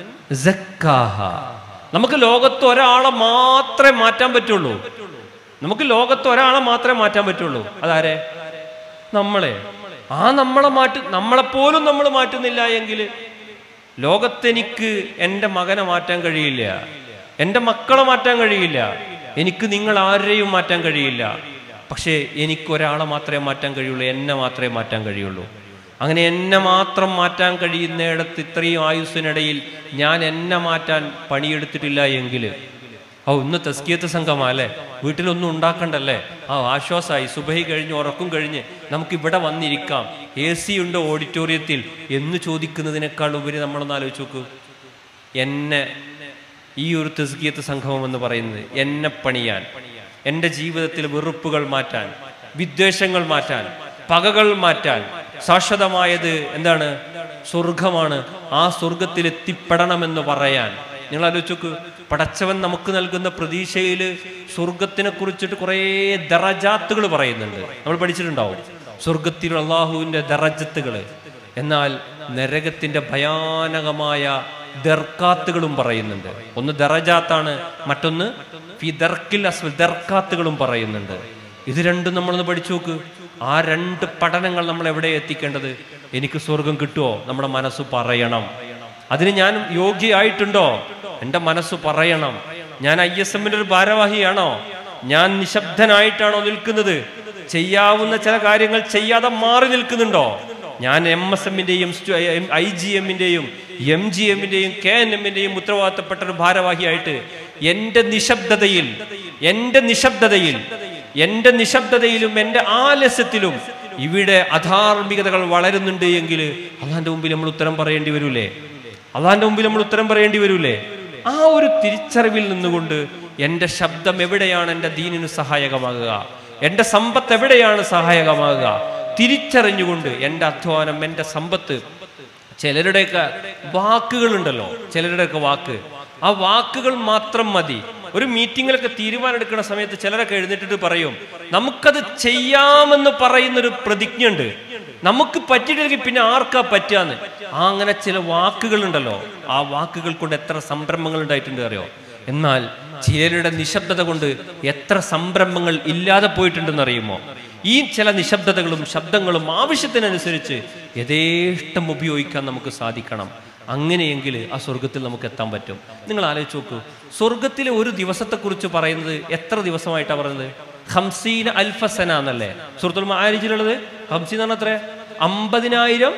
സക്കാഹ നമുക്ക് ലോകത്ത് ഒരാളെ മാത്രമേ മാറ്റാൻ പറ്റുള്ളൂ നമുക്ക് ലോകത്ത് ഒരാളെ മാത്രമേ മാറ്റാൻ പറ്റുള്ളൂ അതാരെ നമ്മളെ ആ നമ്മളെ മാറ്റി നമ്മളെപ്പോലും നമ്മൾ മാറ്റുന്നില്ല എങ്കിൽ ലോകത്തെനിക്ക് എൻ്റെ മകനെ മാറ്റാൻ കഴിയില്ല എൻ്റെ മക്കളെ മാറ്റാൻ കഴിയില്ല എനിക്ക് നിങ്ങൾ ആരെയും മാറ്റാൻ കഴിയില്ല പക്ഷേ എനിക്ക് ഒരാളെ മാത്രമേ മാറ്റാൻ കഴിയുള്ളൂ എന്നെ മാത്രമേ മാറ്റാൻ കഴിയുള്ളൂ അങ്ങനെ എന്നെ മാത്രം മാറ്റാൻ കഴിയുന്നിടത്ത് ഇത്രയും ആയുസ്സിനിടയിൽ ഞാൻ എന്നെ മാറ്റാൻ പണിയെടുത്തിട്ടില്ല എങ്കിൽ ഓ ഇന്ന് തസ്കിയത്ത് സംഘമാ അല്ലേ വീട്ടിലൊന്നും ഉണ്ടാക്കണ്ടല്ലേ ആ ആശ്വാസമായി സുബഹി കഴിഞ്ഞ് ഉറക്കും കഴിഞ്ഞ് നമുക്ക് ഇവിടെ വന്നിരിക്കാം എ സി ഉണ്ട് ഓഡിറ്റോറിയത്തിൽ എന്ന് ചോദിക്കുന്നതിനേക്കാൾ ഉപരി നമ്മളൊന്ന് ആലോചിച്ച് നോക്കൂ എന്നെ ഈ ഒരു തസ്കിയത്ത് സംഗമം എന്ന് പറയുന്നത് എന്നെ പണിയാൻ എൻ്റെ ജീവിതത്തിൽ വെറുപ്പുകൾ മാറ്റാൻ വിദ്വേഷങ്ങൾ മാറ്റാൻ പകകൾ മാറ്റാൻ ശാശ്വതമായത് എന്താണ് സ്വർഗമാണ് ആ സ്വർഗത്തിൽ എത്തിപ്പെടണമെന്ന് പറയാൻ നിങ്ങൾ ആലോചിച്ച് നോക്ക് പടച്ചവൻ നമുക്ക് നൽകുന്ന പ്രതീക്ഷയിൽ സ്വർഗത്തിനെ കുറിച്ചിട്ട് കുറേ ദറജാത്തുകൾ പറയുന്നുണ്ട് നമ്മൾ പഠിച്ചിട്ടുണ്ടാവും സ്വർഗത്തിൽ അള്ളാഹുവിൻ്റെ ദറജത്തുകൾ എന്നാൽ നരകത്തിന്റെ ഭയാനകമായ ദർക്കാത്തുകളും പറയുന്നുണ്ട് ഒന്ന് ദറജാത്താണ് മറ്റൊന്ന് ഫി ദർക്കിൽ അസ്വൽ ദർക്കാത്തുകളും പറയുന്നുണ്ട് ഇത് രണ്ടും നമ്മളൊന്ന് പഠിച്ചു നോക്ക് ആ രണ്ട് പഠനങ്ങൾ നമ്മൾ എവിടെ എത്തിക്കേണ്ടത് എനിക്ക് സ്വർഗം കിട്ടുമോ നമ്മുടെ മനസ്സ് പറയണം അതിന് ഞാൻ യോഗ്യയായിട്ടുണ്ടോ എൻ്റെ മനസ്സ് പറയണം ഞാൻ ഐ എസ് എമ്മിന്റെ ഒരു ഭാരവാഹിയാണോ ഞാൻ നിശബ്ദനായിട്ടാണോ നിൽക്കുന്നത് ചെയ്യാവുന്ന ചില കാര്യങ്ങൾ ചെയ്യാതെ മാറി നിൽക്കുന്നുണ്ടോ ഞാൻ എം എസ് എമ്മിന്റെയും ഐ ജി എമ്മിന്റെയും എം ജി എമ്മിന്റെയും കെ എൻ എമ്മിന്റെയും ഉത്തരവാദിത്തപ്പെട്ട ഒരു ഭാരവാഹിയായിട്ട് എന്റെ നിശബ്ദതയിൽ എന്റെ നിശബ്ദതയിൽ എന്റെ നിശബ്ദതയിലും എന്റെ ആലസ്യത്തിലും ഇവിടെ അധാർമികതകൾ വളരുന്നുണ്ട് എങ്കിൽ അള്ളാന്റെ മുമ്പിൽ നമ്മൾ ഉത്തരം പറയേണ്ടി വരൂലേ അള്ളാന്റെ മുമ്പിൽ നമ്മൾ ഉത്തരം പറയേണ്ടി വരൂലേ ആ ഒരു തിരിച്ചറിവിൽ നിന്നുകൊണ്ട് എൻ്റെ ശബ്ദം എവിടെയാണ് എൻ്റെ ദീനിന് സഹായകമാകുക എൻ്റെ സമ്പത്ത് എവിടെയാണ് സഹായകമാകുക തിരിച്ചറിഞ്ഞുകൊണ്ട് എൻ്റെ അധ്വാനം എൻ്റെ സമ്പത്ത് ചിലരുടെയൊക്കെ വാക്കുകളുണ്ടല്ലോ ചിലരുടെയൊക്കെ വാക്ക് ആ വാക്കുകൾ മാത്രം മതി ഒരു മീറ്റിങ്ങിലൊക്കെ തീരുമാനം എടുക്കുന്ന സമയത്ത് ചിലരൊക്കെ എഴുന്നേറ്റിട്ട് പറയും നമുക്കത് ചെയ്യാമെന്ന് പറയുന്നൊരു പ്രതിജ്ഞ ഉണ്ട് നമുക്ക് പറ്റിയിട്ടില്ലെങ്കിൽ പിന്നെ ആർക്കാ പറ്റാന്ന് ആ അങ്ങനെ ചില വാക്കുകളുണ്ടല്ലോ ആ വാക്കുകൾ കൊണ്ട് എത്ര സംരംഭങ്ങൾ ഉണ്ടായിട്ടുണ്ട് അറിയോ എന്നാൽ ചിലരുടെ നിശബ്ദത കൊണ്ട് എത്ര സംരംഭങ്ങൾ ഇല്ലാതെ പോയിട്ടുണ്ടെന്ന് അറിയുമോ ഈ ചില നിശബ്ദതകളും ശബ്ദങ്ങളും ആവശ്യത്തിനനുസരിച്ച് യഥേഷ്ടം ഉപയോഗിക്കാൻ നമുക്ക് സാധിക്കണം അങ്ങനെയെങ്കിൽ ആ സ്വർഗത്തിൽ നമുക്ക് എത്താൻ പറ്റും നിങ്ങൾ ആലോചിച്ച് നോക്കൂ സ്വർഗത്തിലെ ഒരു ദിവസത്തെക്കുറിച്ച് പറയുന്നത് എത്ര ദിവസമായിട്ടാണ് പറയുന്നത് ഹംസീന അൽഫസന എന്നല്ലേ സുഹൃത്തുൽ മാരിജിലുള്ളത് ഹംസീൻ എന്ന് പറഞ്ഞാൽ എത്ര അമ്പതിനായിരം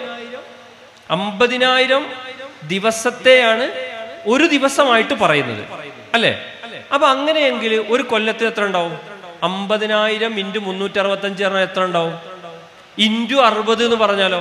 അമ്പതിനായിരം ദിവസത്തെയാണ് ഒരു ദിവസമായിട്ട് പറയുന്നത് അല്ലേ അപ്പൊ അങ്ങനെയെങ്കിൽ ഒരു കൊല്ലത്തിൽ എത്ര ഉണ്ടാവും അമ്പതിനായിരം ഇൻറ്റു മുന്നൂറ്റി അറുപത്തഞ്ച് പറഞ്ഞാൽ എത്ര ഉണ്ടാവും ഇൻറ്റു അറുപത് എന്ന് പറഞ്ഞാലോ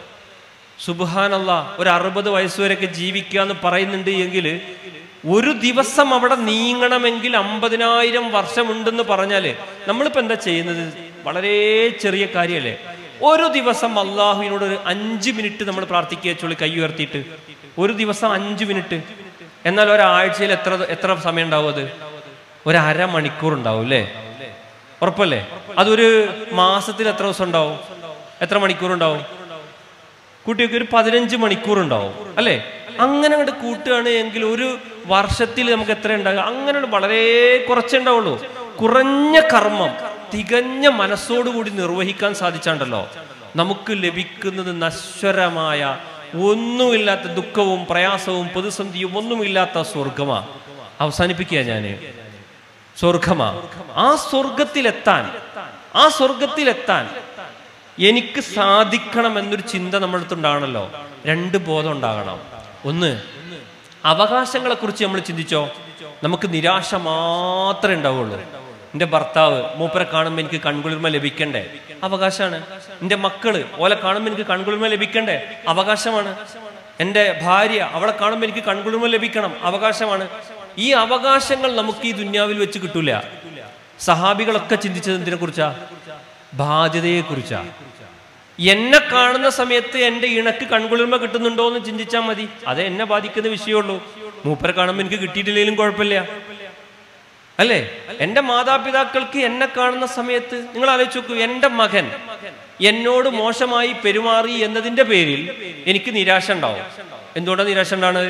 സുബാനല്ല ഒരു അറുപത് വയസ്സ് വരെയൊക്കെ ജീവിക്കുക എന്ന് പറയുന്നുണ്ട് എങ്കിൽ ഒരു ദിവസം അവിടെ നീങ്ങണമെങ്കിൽ അമ്പതിനായിരം വർഷമുണ്ടെന്ന് പറഞ്ഞാല് നമ്മളിപ്പോ എന്താ ചെയ്യുന്നത് വളരെ ചെറിയ കാര്യമല്ലേ ഒരു ദിവസം അള്ളാഹുവിനോട് ഒരു അഞ്ച് മിനിറ്റ് നമ്മൾ പ്രാർത്ഥിക്കുക ചൊള്ളി കൈ ഉയർത്തിയിട്ട് ഒരു ദിവസം അഞ്ച് മിനിറ്റ് എന്നാൽ ഒരാഴ്ചയിൽ എത്ര എത്ര സമയം ഉണ്ടാവും അത് ഒരു അരമണിക്കൂർ ഉണ്ടാവും അല്ലേ ഉറപ്പല്ലേ അതൊരു മാസത്തിൽ എത്ര ദിവസം ഉണ്ടാവും എത്ര മണിക്കൂർ ഉണ്ടാവും കുട്ടിയൊക്കെ ഒരു പതിനഞ്ച് മണിക്കൂർ ഉണ്ടാവും അല്ലേ അങ്ങനെ അങ്ങോട്ട് കൂട്ടുകയാണ് എങ്കിൽ ഒരു വർഷത്തിൽ നമുക്ക് എത്ര ഉണ്ടാകുക അങ്ങനെ വളരെ കുറച്ചേ ഉണ്ടാവുള്ളൂ കുറഞ്ഞ കർമ്മം തികഞ്ഞ മനസ്സോടുകൂടി നിർവഹിക്കാൻ സാധിച്ചാണ്ടല്ലോ നമുക്ക് ലഭിക്കുന്നത് നശ്വരമായ ഒന്നുമില്ലാത്ത ദുഃഖവും പ്രയാസവും പ്രതിസന്ധിയും ഒന്നുമില്ലാത്ത സ്വർഗമാ അവസാനിപ്പിക്കുക ഞാന് സ്വർഗമാ ആ സ്വർഗത്തിലെത്താൻ ആ സ്വർഗത്തിലെത്താൻ എനിക്ക് സാധിക്കണം എന്നൊരു ചിന്ത നമ്മുടെ അടുത്തുണ്ടാകണമല്ലോ രണ്ട് ബോധം ഉണ്ടാകണം ഒന്ന് അവകാശങ്ങളെ കുറിച്ച് നമ്മൾ ചിന്തിച്ചോ നമുക്ക് നിരാശ മാത്രമേ ഉണ്ടാവുള്ളൂ എൻ്റെ ഭർത്താവ് മൂപ്പരെ കാണുമ്പോൾ എനിക്ക് കൺകുളിർമ ലഭിക്കണ്ടേ അവകാശമാണ് എൻ്റെ മക്കള് ഓലെ കാണുമ്പോൾ എനിക്ക് കൺകുളിർമ ലഭിക്കണ്ടേ അവകാശമാണ് എൻ്റെ ഭാര്യ അവളെ കാണുമ്പോൾ എനിക്ക് കൺകുളിർമ ലഭിക്കണം അവകാശമാണ് ഈ അവകാശങ്ങൾ നമുക്ക് ഈ ദുന്യാവിൽ വെച്ച് കിട്ടൂല സഹാബികളൊക്കെ ചിന്തിച്ചത് എന്തിനെ കുറിച്ചാ ബാധ്യതയെ കുറിച്ചാ എന്നെ കാണുന്ന സമയത്ത് എൻ്റെ ഇണക്ക് കൺകുളിർമ കിട്ടുന്നുണ്ടോ എന്ന് ചിന്തിച്ചാൽ മതി അത് എന്നെ ബാധിക്കുന്ന വിഷയമുള്ളൂ മൂപ്പരെ കാണുമ്പോൾ എനിക്ക് കിട്ടിയിട്ടില്ലെങ്കിലും കുഴപ്പമില്ല അല്ലേ എൻ്റെ മാതാപിതാക്കൾക്ക് എന്നെ കാണുന്ന സമയത്ത് നിങ്ങൾ ആലോചിച്ച് നോക്കൂ എൻ്റെ മകൻ എന്നോട് മോശമായി പെരുമാറി എന്നതിൻ്റെ പേരിൽ എനിക്ക് നിരാശ ഉണ്ടാവും എന്തുകൊണ്ടാണ് നിരാശ ഉണ്ടാവുന്നത്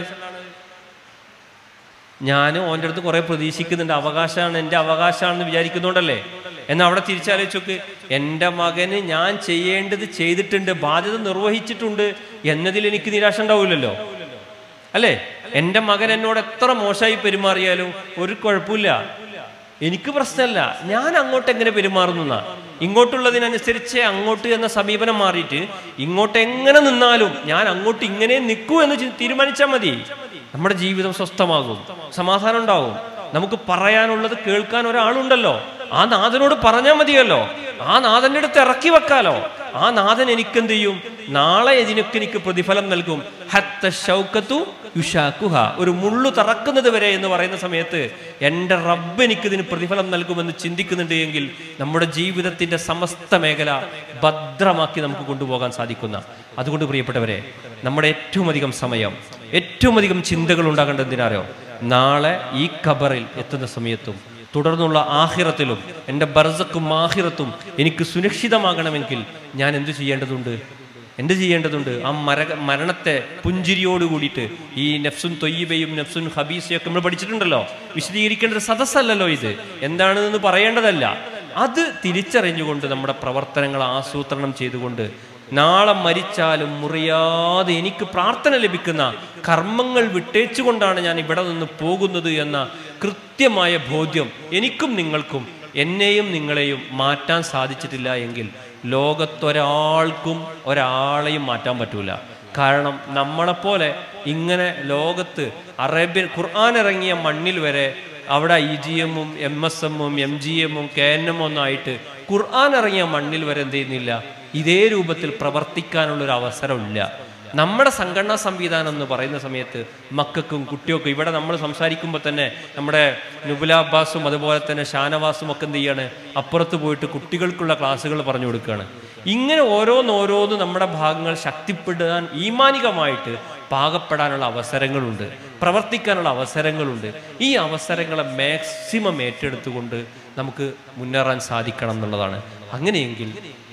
ഞാൻ ഓൻ്റെ അടുത്ത് കുറെ പ്രതീക്ഷിക്കുന്നുണ്ട് അവകാശമാണ് എൻ്റെ അവകാശമാണെന്ന് വിചാരിക്കുന്നുണ്ടല്ലേ എന്നാൽ അവിടെ തിരിച്ചാലോചിച്ച് നോക്ക് എൻ്റെ മകന് ഞാൻ ചെയ്യേണ്ടത് ചെയ്തിട്ടുണ്ട് ബാധ്യത നിർവഹിച്ചിട്ടുണ്ട് എന്നതിൽ എനിക്ക് നിരാശ ഉണ്ടാവില്ലല്ലോ അല്ലേ എൻ്റെ മകൻ എന്നോട് എത്ര മോശമായി പെരുമാറിയാലും ഒരു കുഴപ്പമില്ല എനിക്ക് പ്രശ്നമല്ല ഞാൻ അങ്ങോട്ട് എങ്ങനെ പെരുമാറുന്ന ഇങ്ങോട്ടുള്ളതിനനുസരിച്ച് അങ്ങോട്ട് എന്ന സമീപനം മാറിയിട്ട് ഇങ്ങോട്ട് എങ്ങനെ നിന്നാലും ഞാൻ അങ്ങോട്ട് ഇങ്ങനെ നിൽക്കൂ എന്ന് ചി- തീരുമാനിച്ചാൽ മതി നമ്മുടെ ജീവിതം സ്വസ്ഥമാകും സമാധാനം ഉണ്ടാവും നമുക്ക് പറയാനുള്ളത് കേൾക്കാൻ ഒരാളുണ്ടല്ലോ ആ നാഥനോട് പറഞ്ഞാൽ മതിയല്ലോ ആ നാഥന്റെ അടുത്ത് ഇറക്കി വെക്കാലോ ആ നാഥൻ എനിക്കെന്ത് ചെയ്യും നാളെ ഇതിനൊക്കെ എനിക്ക് പ്രതിഫലം നൽകും ഹത്ത ഷൗക്കത്തു യുഷാക്കുഹ ഒരു മുള്ളു തറക്കുന്നത് വരെ എന്ന് പറയുന്ന സമയത്ത് എൻ്റെ റബ്ബ് എനിക്കിതിന് പ്രതിഫലം നൽകുമെന്ന് ചിന്തിക്കുന്നുണ്ട് എങ്കിൽ നമ്മുടെ ജീവിതത്തിന്റെ സമസ്ത മേഖല ഭദ്രമാക്കി നമുക്ക് കൊണ്ടുപോകാൻ സാധിക്കുന്ന അതുകൊണ്ട് പ്രിയപ്പെട്ടവരെ നമ്മുടെ ഏറ്റവും അധികം സമയം ഏറ്റവും അധികം ചിന്തകൾ ഉണ്ടാകേണ്ടത് എന്തിനാരോ നാളെ ഈ ഖബറിൽ എത്തുന്ന സമയത്തും തുടർന്നുള്ള ആഹിറത്തിലും എൻ്റെ ബർസക്കും ആഹിറത്തും എനിക്ക് സുരക്ഷിതമാകണമെങ്കിൽ ഞാൻ എന്തു ചെയ്യേണ്ടതുണ്ട് എന്ത് ചെയ്യേണ്ടതുണ്ട് ആ മര മരണത്തെ പുഞ്ചിരിയോട് കൂടിയിട്ട് ഈ നഫ്സുൻ തൊയ്യബയും നഫ്സുൻ ഹബീസയും ഒക്കെ നമ്മൾ പഠിച്ചിട്ടുണ്ടല്ലോ വിശദീകരിക്കേണ്ട ഒരു സദസ്സല്ലല്ലോ ഇത് എന്താണെന്ന് പറയേണ്ടതല്ല അത് തിരിച്ചറിഞ്ഞുകൊണ്ട് നമ്മുടെ പ്രവർത്തനങ്ങൾ ആസൂത്രണം ചെയ്തുകൊണ്ട് നാളെ മരിച്ചാലും മുറിയാതെ എനിക്ക് പ്രാർത്ഥന ലഭിക്കുന്ന കർമ്മങ്ങൾ വിട്ടേച്ചുകൊണ്ടാണ് ഞാൻ ഇവിടെ നിന്ന് പോകുന്നത് എന്ന കൃത്യമായ ബോധ്യം എനിക്കും നിങ്ങൾക്കും എന്നെയും നിങ്ങളെയും മാറ്റാൻ സാധിച്ചിട്ടില്ല എങ്കിൽ ലോകത്തൊരാൾക്കും ഒരാളെയും മാറ്റാൻ പറ്റൂല കാരണം നമ്മളെപ്പോലെ ഇങ്ങനെ ലോകത്ത് അറേബ്യൻ ഖുർആൻ ഇറങ്ങിയ മണ്ണിൽ വരെ അവിടെ ഐ ജി എമ്മും എം എസ് എമ്മും എം ജി എമ്മും കെ എൻ എമ്മും ഒന്നും ആയിട്ട് ഖുർആൻ ഇറങ്ങിയ മണ്ണിൽ വരെ എന്ത് ചെയ്യുന്നില്ല ഇതേ രൂപത്തിൽ പ്രവർത്തിക്കാനുള്ളൊരു അവസരമില്ല നമ്മുടെ സംഘടനാ സംവിധാനം എന്ന് പറയുന്ന സമയത്ത് മക്കൾക്കും കുട്ടികൾക്കും ഇവിടെ നമ്മൾ സംസാരിക്കുമ്പോൾ തന്നെ നമ്മുടെ നുബുല അബ്ബാസും അതുപോലെ തന്നെ ഷാനവാസും ഒക്കെ എന്ത് ചെയ്യാണ് അപ്പുറത്ത് പോയിട്ട് കുട്ടികൾക്കുള്ള ക്ലാസ്സുകൾ പറഞ്ഞു കൊടുക്കുകയാണ് ഇങ്ങനെ ഓരോന്നോരോന്ന് നമ്മുടെ ഭാഗങ്ങൾ ശക്തിപ്പെടാൻ ഈമാനികമായിട്ട് പാകപ്പെടാനുള്ള അവസരങ്ങളുണ്ട് പ്രവർത്തിക്കാനുള്ള അവസരങ്ങളുണ്ട് ഈ അവസരങ്ങളെ മാക്സിമം ഏറ്റെടുത്തുകൊണ്ട് നമുക്ക് മുന്നേറാൻ സാധിക്കണം എന്നുള്ളതാണ് അങ്ങനെയെങ്കിൽ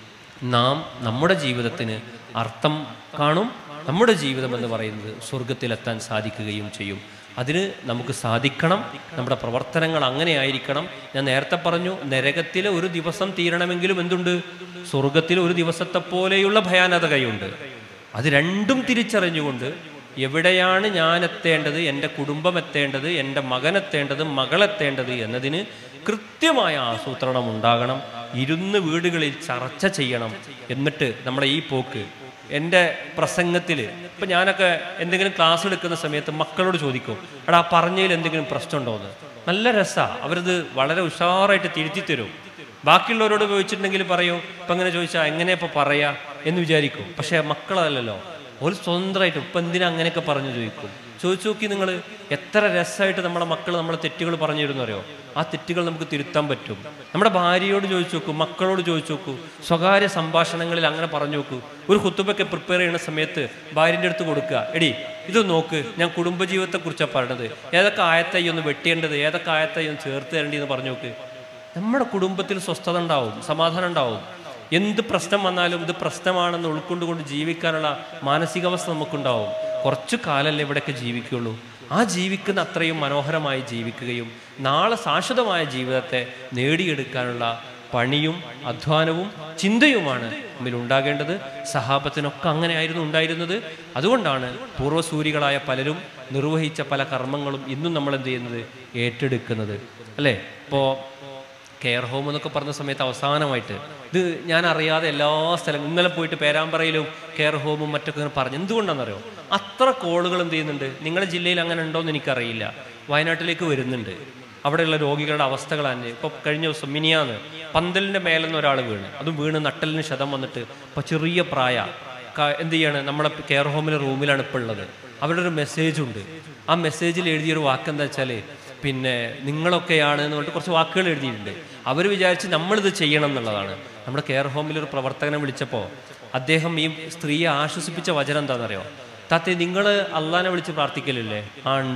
നാം നമ്മുടെ ജീവിതത്തിന് അർത്ഥം കാണും നമ്മുടെ ജീവിതം എന്ന് പറയുന്നത് സ്വർഗത്തിലെത്താൻ സാധിക്കുകയും ചെയ്യും അതിന് നമുക്ക് സാധിക്കണം നമ്മുടെ പ്രവർത്തനങ്ങൾ അങ്ങനെ ആയിരിക്കണം ഞാൻ നേരത്തെ പറഞ്ഞു നരകത്തിലെ ഒരു ദിവസം തീരണമെങ്കിലും എന്തുണ്ട് സ്വർഗത്തിലെ ഒരു ദിവസത്തെ പോലെയുള്ള ഭയാനകതയുണ്ട് അത് രണ്ടും തിരിച്ചറിഞ്ഞുകൊണ്ട് എവിടെയാണ് ഞാൻ എത്തേണ്ടത് എൻ്റെ കുടുംബം എത്തേണ്ടത് എൻ്റെ മകൻ എത്തേണ്ടത് മകളെത്തേണ്ടത് എന്നതിന് കൃത്യമായ ആസൂത്രണം ഉണ്ടാകണം ഇരുന്ന് വീടുകളിൽ ചർച്ച ചെയ്യണം എന്നിട്ട് നമ്മുടെ ഈ പോക്ക് എൻ്റെ പ്രസംഗത്തിൽ ഇപ്പം ഞാനൊക്കെ എന്തെങ്കിലും ക്ലാസ് എടുക്കുന്ന സമയത്ത് മക്കളോട് ചോദിക്കും എടാ പറഞ്ഞതിൽ എന്തെങ്കിലും പ്രശ്നമുണ്ടോ എന്ന് നല്ല രസമാണ് അവരത് വളരെ ഉഷാറായിട്ട് തിരുത്തി തരും ബാക്കിയുള്ളവരോട് ചോദിച്ചിട്ടുണ്ടെങ്കിൽ പറയും ഇപ്പം എങ്ങനെ ചോദിച്ചാൽ എങ്ങനെ ഇപ്പം പറയാ എന്ന് വിചാരിക്കും പക്ഷേ മക്കളല്ലല്ലോ ഒരു സ്വന്തമായിട്ട് ഇപ്പം എന്തിനാ അങ്ങനെയൊക്കെ പറഞ്ഞു ചോദിക്കും ചോദിച്ചു നോക്കി നിങ്ങൾ എത്ര രസമായിട്ട് നമ്മുടെ മക്കൾ നമ്മളെ തെറ്റുകൾ പറഞ്ഞു തരുന്നറിയോ ആ തെറ്റുകൾ നമുക്ക് തിരുത്താൻ പറ്റും നമ്മുടെ ഭാര്യയോട് ചോദിച്ചു നോക്കൂ മക്കളോട് ചോദിച്ചു നോക്കൂ സ്വകാര്യ സംഭാഷണങ്ങളിൽ അങ്ങനെ പറഞ്ഞു നോക്കൂ ഒരു കുത്തുബൊക്കെ പ്രിപ്പയർ ചെയ്യുന്ന സമയത്ത് ഭാര്യൻ്റെ അടുത്ത് കൊടുക്കുക എടി ഇത് നോക്ക് ഞാൻ കുടുംബജീവിതത്തെ കുറിച്ചാണ് പറഞ്ഞത് ഏതൊക്കെ ആയത്തായി ഒന്ന് വെട്ടേണ്ടത് ഏതൊക്കെ ആയത്തായി ഒന്ന് ചേർത്ത് തരേണ്ടി പറഞ്ഞു നോക്ക് നമ്മുടെ കുടുംബത്തിൽ സ്വസ്ഥത ഉണ്ടാവും സമാധാനം ഉണ്ടാവും എന്ത് പ്രശ്നം വന്നാലും ഇത് പ്രശ്നമാണെന്ന് ഉൾക്കൊണ്ടുകൊണ്ട് ജീവിക്കാനുള്ള മാനസികാവസ്ഥ നമുക്കുണ്ടാവും കുറച്ചു കാലല്ലേ ഇവിടെയൊക്കെ ജീവിക്കുള്ളൂ ആ ജീവിക്കുന്ന അത്രയും മനോഹരമായി ജീവിക്കുകയും നാളെ ശാശ്വതമായ ജീവിതത്തെ നേടിയെടുക്കാനുള്ള പണിയും അധ്വാനവും ചിന്തയുമാണ് നമ്മിൽ ഉണ്ടാകേണ്ടത് സഹാബത്തിനൊക്കെ അങ്ങനെയായിരുന്നു ഉണ്ടായിരുന്നത് അതുകൊണ്ടാണ് പൂർവ്വസൂരികളായ പലരും നിർവഹിച്ച പല കർമ്മങ്ങളും ഇന്നും നമ്മൾ എന്ത് ചെയ്യുന്നത് ഏറ്റെടുക്കുന്നത് അല്ലേ ഇപ്പോൾ കെയർ ഹോം എന്നൊക്കെ പറഞ്ഞ സമയത്ത് അവസാനമായിട്ട് ഇത് ഞാൻ അറിയാതെ എല്ലാ സ്ഥലം ഇന്നലെ പോയിട്ട് പേരാമ്പ്രയിലും കെയർ ഹോമും മറ്റൊക്കെ ഇങ്ങനെ പറഞ്ഞു എന്തുകൊണ്ടാണെന്നറിയോ അത്ര കോളുകൾ എന്ത് ചെയ്യുന്നുണ്ട് നിങ്ങളുടെ ജില്ലയിൽ അങ്ങനെ ഉണ്ടോ എന്ന് എനിക്കറിയില്ല വയനാട്ടിലേക്ക് വരുന്നുണ്ട് അവിടെയുള്ള രോഗികളുടെ അവസ്ഥകളാണ് ഇപ്പോൾ കഴിഞ്ഞ ദിവസം മിനിയാന്ന് പന്തലിൻ്റെ മേലെന്ന് ഒരാൾ വീണ് അതും വീണ് നട്ടലിന് ക്ഷതം വന്നിട്ട് ഇപ്പോൾ ചെറിയ പ്രായ ക- എന്ത് ചെയ്യാണ് നമ്മളെ കെയർ ഹോമിലെ റൂമിലാണ് ഇപ്പോൾ ഉള്ളത് അവിടെ ഒരു മെസ്സേജ് ഉണ്ട് ആ മെസ്സേജിൽ എഴുതിയൊരു വാക്ക് എന്താ വെച്ചാൽ പിന്നെ നിങ്ങളൊക്കെയാണ് എന്ന് പറഞ്ഞിട്ട് കുറച്ച് വാക്കുകൾ എഴുതിയിട്ടുണ്ട് അവർ വിചാരിച്ച് നമ്മളിത് ചെയ്യണം എന്നുള്ളതാണ് നമ്മുടെ കെയർ ഹോമിൽ ഒരു പ്രവർത്തകനെ വിളിച്ചപ്പോൾ അദ്ദേഹം ഈ സ്ത്രീയെ ആശ്വസിപ്പിച്ച വചനം എന്താണെന്നറിയോ താത്തെ നിങ്ങൾ അള്ളാനെ വിളിച്ച് പ്രാർത്ഥിക്കലില്ലേ ആ ഉണ്ട്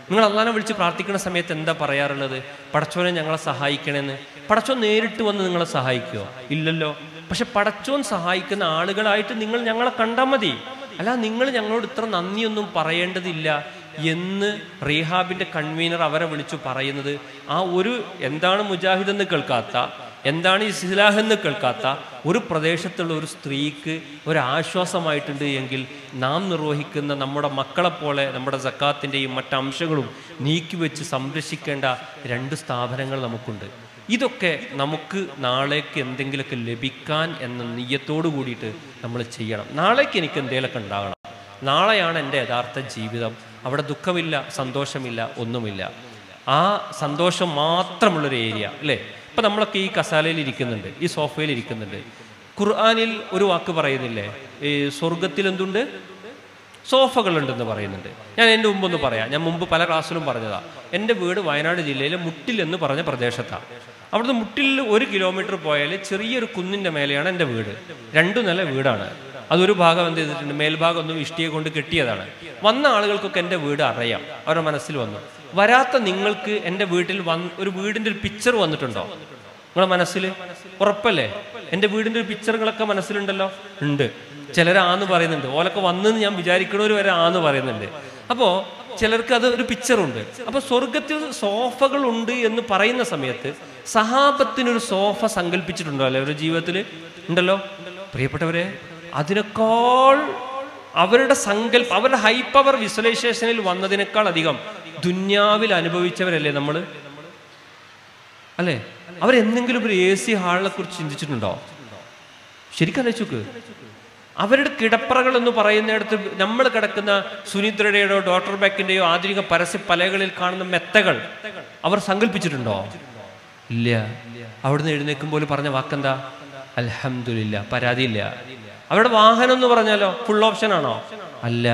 നിങ്ങൾ അള്ളാനെ വിളിച്ച് പ്രാർത്ഥിക്കുന്ന സമയത്ത് എന്താ പറയാറുള്ളത് പടച്ചോനെ ഞങ്ങളെ സഹായിക്കണമെന്ന് പടച്ചോൻ നേരിട്ട് വന്ന് നിങ്ങളെ സഹായിക്കുമോ ഇല്ലല്ലോ പക്ഷെ പടച്ചോൻ സഹായിക്കുന്ന ആളുകളായിട്ട് നിങ്ങൾ ഞങ്ങളെ കണ്ടാൽ മതി അല്ല നിങ്ങൾ ഞങ്ങളോട് ഇത്ര നന്ദിയൊന്നും പറയേണ്ടതില്ല എന്ന് റീഹാബിന്റെ കൺവീനർ അവരെ വിളിച്ചു പറയുന്നത് ആ ഒരു എന്താണ് മുജാഹിദ് എന്ന് കേൾക്കാത്ത എന്താണ് ഇസ്ലാഹ് എന്ന് കേൾക്കാത്ത ഒരു പ്രദേശത്തുള്ള ഒരു സ്ത്രീക്ക് ഒരു ആശ്വാസമായിട്ടുണ്ട് എങ്കിൽ നാം നിർവഹിക്കുന്ന നമ്മുടെ മക്കളെപ്പോലെ നമ്മുടെ സക്കാത്തിൻ്റെയും മറ്റ് അംശങ്ങളും നീക്കിവെച്ച് സംരക്ഷിക്കേണ്ട രണ്ട് സ്ഥാപനങ്ങൾ നമുക്കുണ്ട് ഇതൊക്കെ നമുക്ക് നാളേക്ക് എന്തെങ്കിലുമൊക്കെ ലഭിക്കാൻ എന്ന നെയ്യത്തോടു കൂടിയിട്ട് നമ്മൾ ചെയ്യണം നാളേക്ക് എനിക്ക് എന്തെങ്കിലുമൊക്കെ ഉണ്ടാകണം നാളെയാണ് എൻ്റെ യഥാർത്ഥ ജീവിതം അവിടെ ദുഃഖമില്ല സന്തോഷമില്ല ഒന്നുമില്ല ആ സന്തോഷം മാത്രമുള്ളൊരു ഏരിയ അല്ലേ ഇപ്പം നമ്മളൊക്കെ ഈ കസാലയിൽ ഇരിക്കുന്നുണ്ട് ഈ സോഫയിൽ ഇരിക്കുന്നുണ്ട് ഖുർആാനിൽ ഒരു വാക്ക് പറയുന്നില്ലേ ഈ സ്വർഗത്തിൽ എന്തുണ്ട് സോഫകളുണ്ടെന്ന് പറയുന്നുണ്ട് ഞാൻ എൻ്റെ മുമ്പൊന്ന് പറയാം ഞാൻ മുമ്പ് പല ക്ലാസ്സിലും പറഞ്ഞതാ എൻ്റെ വീട് വയനാട് ജില്ലയിലെ മുട്ടിൽ എന്ന് പറഞ്ഞ പ്രദേശത്താണ് അവിടുന്ന് മുട്ടിൽ ഒരു കിലോമീറ്റർ പോയാൽ ചെറിയൊരു കുന്നിൻ്റെ മേലെയാണ് എൻ്റെ വീട് രണ്ടു നില വീടാണ് അതൊരു ഭാഗം എന്ത് ചെയ്തിട്ടുണ്ട് മേൽഭാഗം ഒന്നും ഇഷ്ടിയെ കൊണ്ട് കെട്ടിയതാണ് വന്ന ആളുകൾക്കൊക്കെ എൻ്റെ വീട് അറിയാം അവരുടെ മനസ്സിൽ വന്നു വരാത്ത നിങ്ങൾക്ക് എൻ്റെ വീട്ടിൽ വന്ന് ഒരു വീടിൻ്റെ ഒരു പിക്ചർ വന്നിട്ടുണ്ടോ നിങ്ങളെ മനസ്സിൽ ഉറപ്പല്ലേ എൻ്റെ വീടിൻ്റെ ഒരു പിക്ചറുകളൊക്കെ മനസ്സിലുണ്ടല്ലോ ഉണ്ട് ചിലർ ആന്ന് പറയുന്നുണ്ട് ഓലൊക്കെ വന്നെന്ന് ഞാൻ വിചാരിക്കണവർ വരെ ആന്ന് പറയുന്നുണ്ട് അപ്പോൾ ചിലർക്ക് അത് ഒരു പിക്ചറുണ്ട് അപ്പൊ സ്വർഗത്തിൽ സോഫകൾ ഉണ്ട് എന്ന് പറയുന്ന സമയത്ത് സഹാബത്തിനൊരു സോഫ സങ്കല്പിച്ചിട്ടുണ്ടോ അല്ലെ അവരുടെ ജീവിതത്തിൽ ഉണ്ടല്ലോ പ്രിയപ്പെട്ടവരെ അതിനേക്കാൾ അവരുടെ സങ്കല്പ അവരുടെ ഹൈ പവർ വിഷ്വലൈസേഷനിൽ വന്നതിനേക്കാൾ അധികം ദുന്യാവിൽ അനുഭവിച്ചവരല്ലേ നമ്മൾ അല്ലേ അവരെന്തെങ്കിലും ഒരു എ സി ഹാളിനെ കുറിച്ച് ചിന്തിച്ചിട്ടുണ്ടോ ശരിക്കും ആലോചിച്ച് നോക്ക് അവരുടെ കിടപ്പറകൾ എന്ന് പറയുന്നിടത്ത് നമ്മൾ കിടക്കുന്ന സുനിദ്രയുടെയോ ഡോക്ടർ ബാക്കിന്റെയോ ആധുനിക പരസ്യ പലകളിൽ കാണുന്ന മെത്തകൾ അവർ സങ്കല്പിച്ചിട്ടുണ്ടോ ഇല്ല അവിടുന്ന് എഴുന്നേൽക്കുമ്പോൾ പറഞ്ഞ വാക്കെന്താ അൽഹംദുലില്ല പരാതിയില്ല അവരുടെ വാഹനം എന്ന് പറഞ്ഞാലോ ഫുൾ ഓപ്ഷൻ ആണോ അല്ല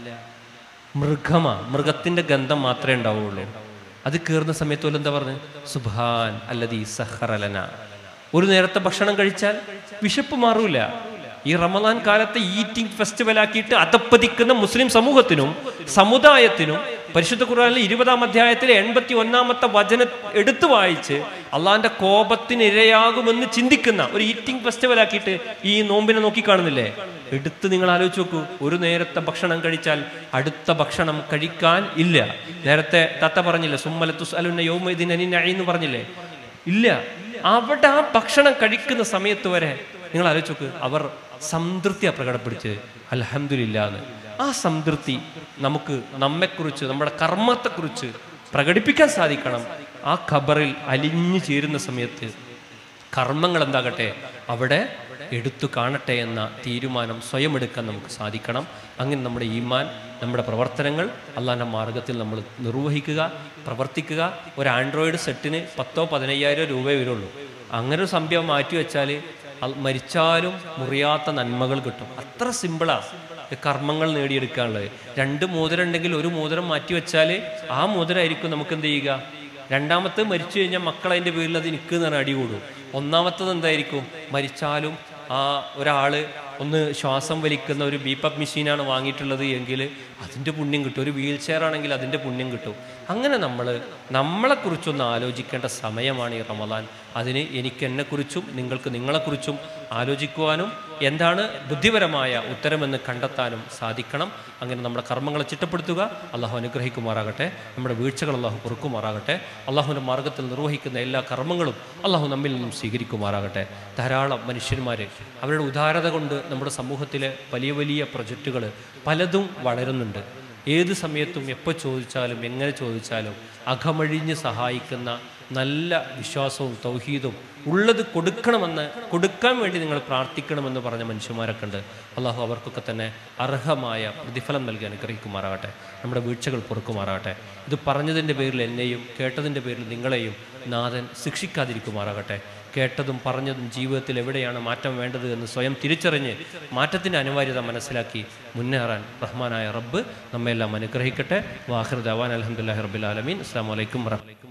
മൃഗമാ മൃഗത്തിന്റെ ഗന്ധം മാത്രമേ ഉണ്ടാവുള്ളൂ അത് കയറുന്ന സമയത്ത് പോലും എന്താ പറഞ്ഞു സുബാൻ അല്ലതി സഹറലന ഒരു നേരത്തെ ഭക്ഷണം കഴിച്ചാൽ വിശപ്പ് മാറൂല ഈ റമദാൻ കാലത്തെ ഈറ്റിംഗ് ഫെസ്റ്റിവൽ ആക്കിയിട്ട് അതപ്പതിക്കുന്ന മുസ്ലിം സമൂഹത്തിനും സമുദായത്തിനും പരിശുദ്ധ ഖുർആനിലെ ഇരുപതാം അധ്യായത്തിലെ എൺപത്തി ഒന്നാമത്തെ വചന എടുത്തു വായിച്ച് അള്ളാന്റെ കോപത്തിന് ഇരയാകുമെന്ന് ചിന്തിക്കുന്ന ഒരു ഈറ്റിംഗ് ഫെസ്റ്റിവൽ ആക്കിയിട്ട് ഈ നോമ്പിനെ നോക്കിക്കാണുന്നില്ലേ എടുത്ത് നിങ്ങൾ ആലോചിച്ച് നോക്കൂ ഒരു നേരത്തെ ഭക്ഷണം കഴിച്ചാൽ അടുത്ത ഭക്ഷണം കഴിക്കാൻ ഇല്ല നേരത്തെ തത്ത പറഞ്ഞില്ലേ സുമ്മലത്തുസ് അലുന്ന യോമദിൻ എന്ന് പറഞ്ഞില്ലേ ഇല്ല അവിടെ ആ ഭക്ഷണം കഴിക്കുന്ന സമയത്ത് വരെ നിങ്ങൾ ആലോചിച്ച് നോക്ക് അവർ സംതൃപ്തിയാ പ്രകടപ്പിടിച്ച് അലഹമില്ല എന്ന് ആ സംതൃപ്തി നമുക്ക് നമ്മെക്കുറിച്ച് നമ്മുടെ കർമ്മത്തെക്കുറിച്ച് പ്രകടിപ്പിക്കാൻ സാധിക്കണം ആ ഖബറിൽ അലിഞ്ഞു ചേരുന്ന സമയത്ത് കർമ്മങ്ങൾ എന്താകട്ടെ അവിടെ എടുത്തു കാണട്ടെ എന്ന തീരുമാനം സ്വയം എടുക്കാൻ നമുക്ക് സാധിക്കണം അങ്ങനെ നമ്മുടെ ഈമാൻ നമ്മുടെ പ്രവർത്തനങ്ങൾ അള്ളാൻ്റെ മാർഗത്തിൽ നമ്മൾ നിർവഹിക്കുക പ്രവർത്തിക്കുക ഒരു ആൻഡ്രോയിഡ് സെറ്റിന് പത്തോ പതിനയ്യായിരം രൂപയെ വരുള്ളൂ അങ്ങനെ ഒരു സംഭവം മാറ്റി വെച്ചാൽ മരിച്ചാലും മുറിയാത്ത നന്മകൾ കിട്ടും അത്ര സിമ്പിളാണ് കർമ്മങ്ങൾ നേടിയെടുക്കാനുള്ളത് രണ്ട് മോതിരം ഉണ്ടെങ്കിൽ ഒരു മോതിരം മാറ്റി വെച്ചാൽ ആ മോതിരമായിരിക്കും നമുക്ക് എന്ത് ചെയ്യുക രണ്ടാമത്തെ മരിച്ചു കഴിഞ്ഞാൽ മക്കൾ അതിൻ്റെ പേരിൽ അത് എനിക്ക് എന്ന് അടി കൂടും ഒന്നാമത്തത് എന്തായിരിക്കും മരിച്ചാലും ആ ഒരാള് ഒന്ന് ശ്വാസം വലിക്കുന്ന ഒരു ബീപ്പപ്പ് മെഷീനാണ് വാങ്ങിയിട്ടുള്ളത് എങ്കിൽ അതിൻ്റെ പുണ്യം കിട്ടും ഒരു വീൽ ചെയർ ആണെങ്കിൽ അതിൻ്റെ പുണ്യം കിട്ടും അങ്ങനെ നമ്മൾ നമ്മളെക്കുറിച്ചൊന്ന് ആലോചിക്കേണ്ട സമയമാണ് ഈ റമദാൻ അതിന് എനിക്ക് എന്നെക്കുറിച്ചും നിങ്ങൾക്ക് നിങ്ങളെക്കുറിച്ചും ആലോചിക്കുവാനും എന്താണ് ബുദ്ധിപരമായ ഉത്തരമെന്ന് കണ്ടെത്താനും സാധിക്കണം അങ്ങനെ നമ്മുടെ കർമ്മങ്ങളെ ചിട്ടപ്പെടുത്തുക അള്ളാഹു അനുഗ്രഹിക്കുമാറാകട്ടെ നമ്മുടെ വീഴ്ചകൾ അള്ളാഹു പൊറുക്കുമാറാകട്ടെ അള്ളാഹുവിൻ്റെ മാർഗത്തിൽ നിർവഹിക്കുന്ന എല്ലാ കർമ്മങ്ങളും അള്ളാഹു നമ്മിൽ നിന്നും സ്വീകരിക്കുമാറാകട്ടെ ധാരാളം മനുഷ്യന്മാർ അവരുടെ ഉദാരത കൊണ്ട് നമ്മുടെ സമൂഹത്തിലെ വലിയ വലിയ പ്രൊജക്റ്റുകൾ പലതും വളരുന്നുണ്ട് ഏത് സമയത്തും എപ്പോൾ ചോദിച്ചാലും എങ്ങനെ ചോദിച്ചാലും അകമഴിഞ്ഞ് സഹായിക്കുന്ന നല്ല വിശ്വാസവും തൗഹീദും ഉള്ളത് കൊടുക്കണമെന്ന് കൊടുക്കാൻ വേണ്ടി നിങ്ങൾ പ്രാർത്ഥിക്കണമെന്ന് പറഞ്ഞ മനുഷ്യന്മാരൊക്കെ ഉണ്ട് അള്ളാഹു അവർക്കൊക്കെ തന്നെ അർഹമായ പ്രതിഫലം നൽകി അനുഗ്രഹിക്കുമാറാകട്ടെ നമ്മുടെ വീഴ്ചകൾ പൊറുക്കുമാറാകട്ടെ ഇത് പറഞ്ഞതിൻ്റെ പേരിൽ എന്നെയും കേട്ടതിൻ്റെ പേരിൽ നിങ്ങളെയും നാഥൻ ശിക്ഷിക്കാതിരിക്കുമാറാകട്ടെ കേട്ടതും പറഞ്ഞതും ജീവിതത്തിൽ എവിടെയാണ് മാറ്റം വേണ്ടത് എന്ന് സ്വയം തിരിച്ചറിഞ്ഞ് മാറ്റത്തിൻ്റെ അനിവാര്യത മനസ്സിലാക്കി മുന്നേറാൻ റഹ്മാനായ റബ്ബ് നമ്മെല്ലാം അനുഗ്രഹിക്കട്ടെ വാഹിർ ദവാൻ അലഹമുല്ലാ റബ്ബുലാലമീൻ അസ്സാം വലൈക്കും വറഹ്മത്തുള്ളാഹി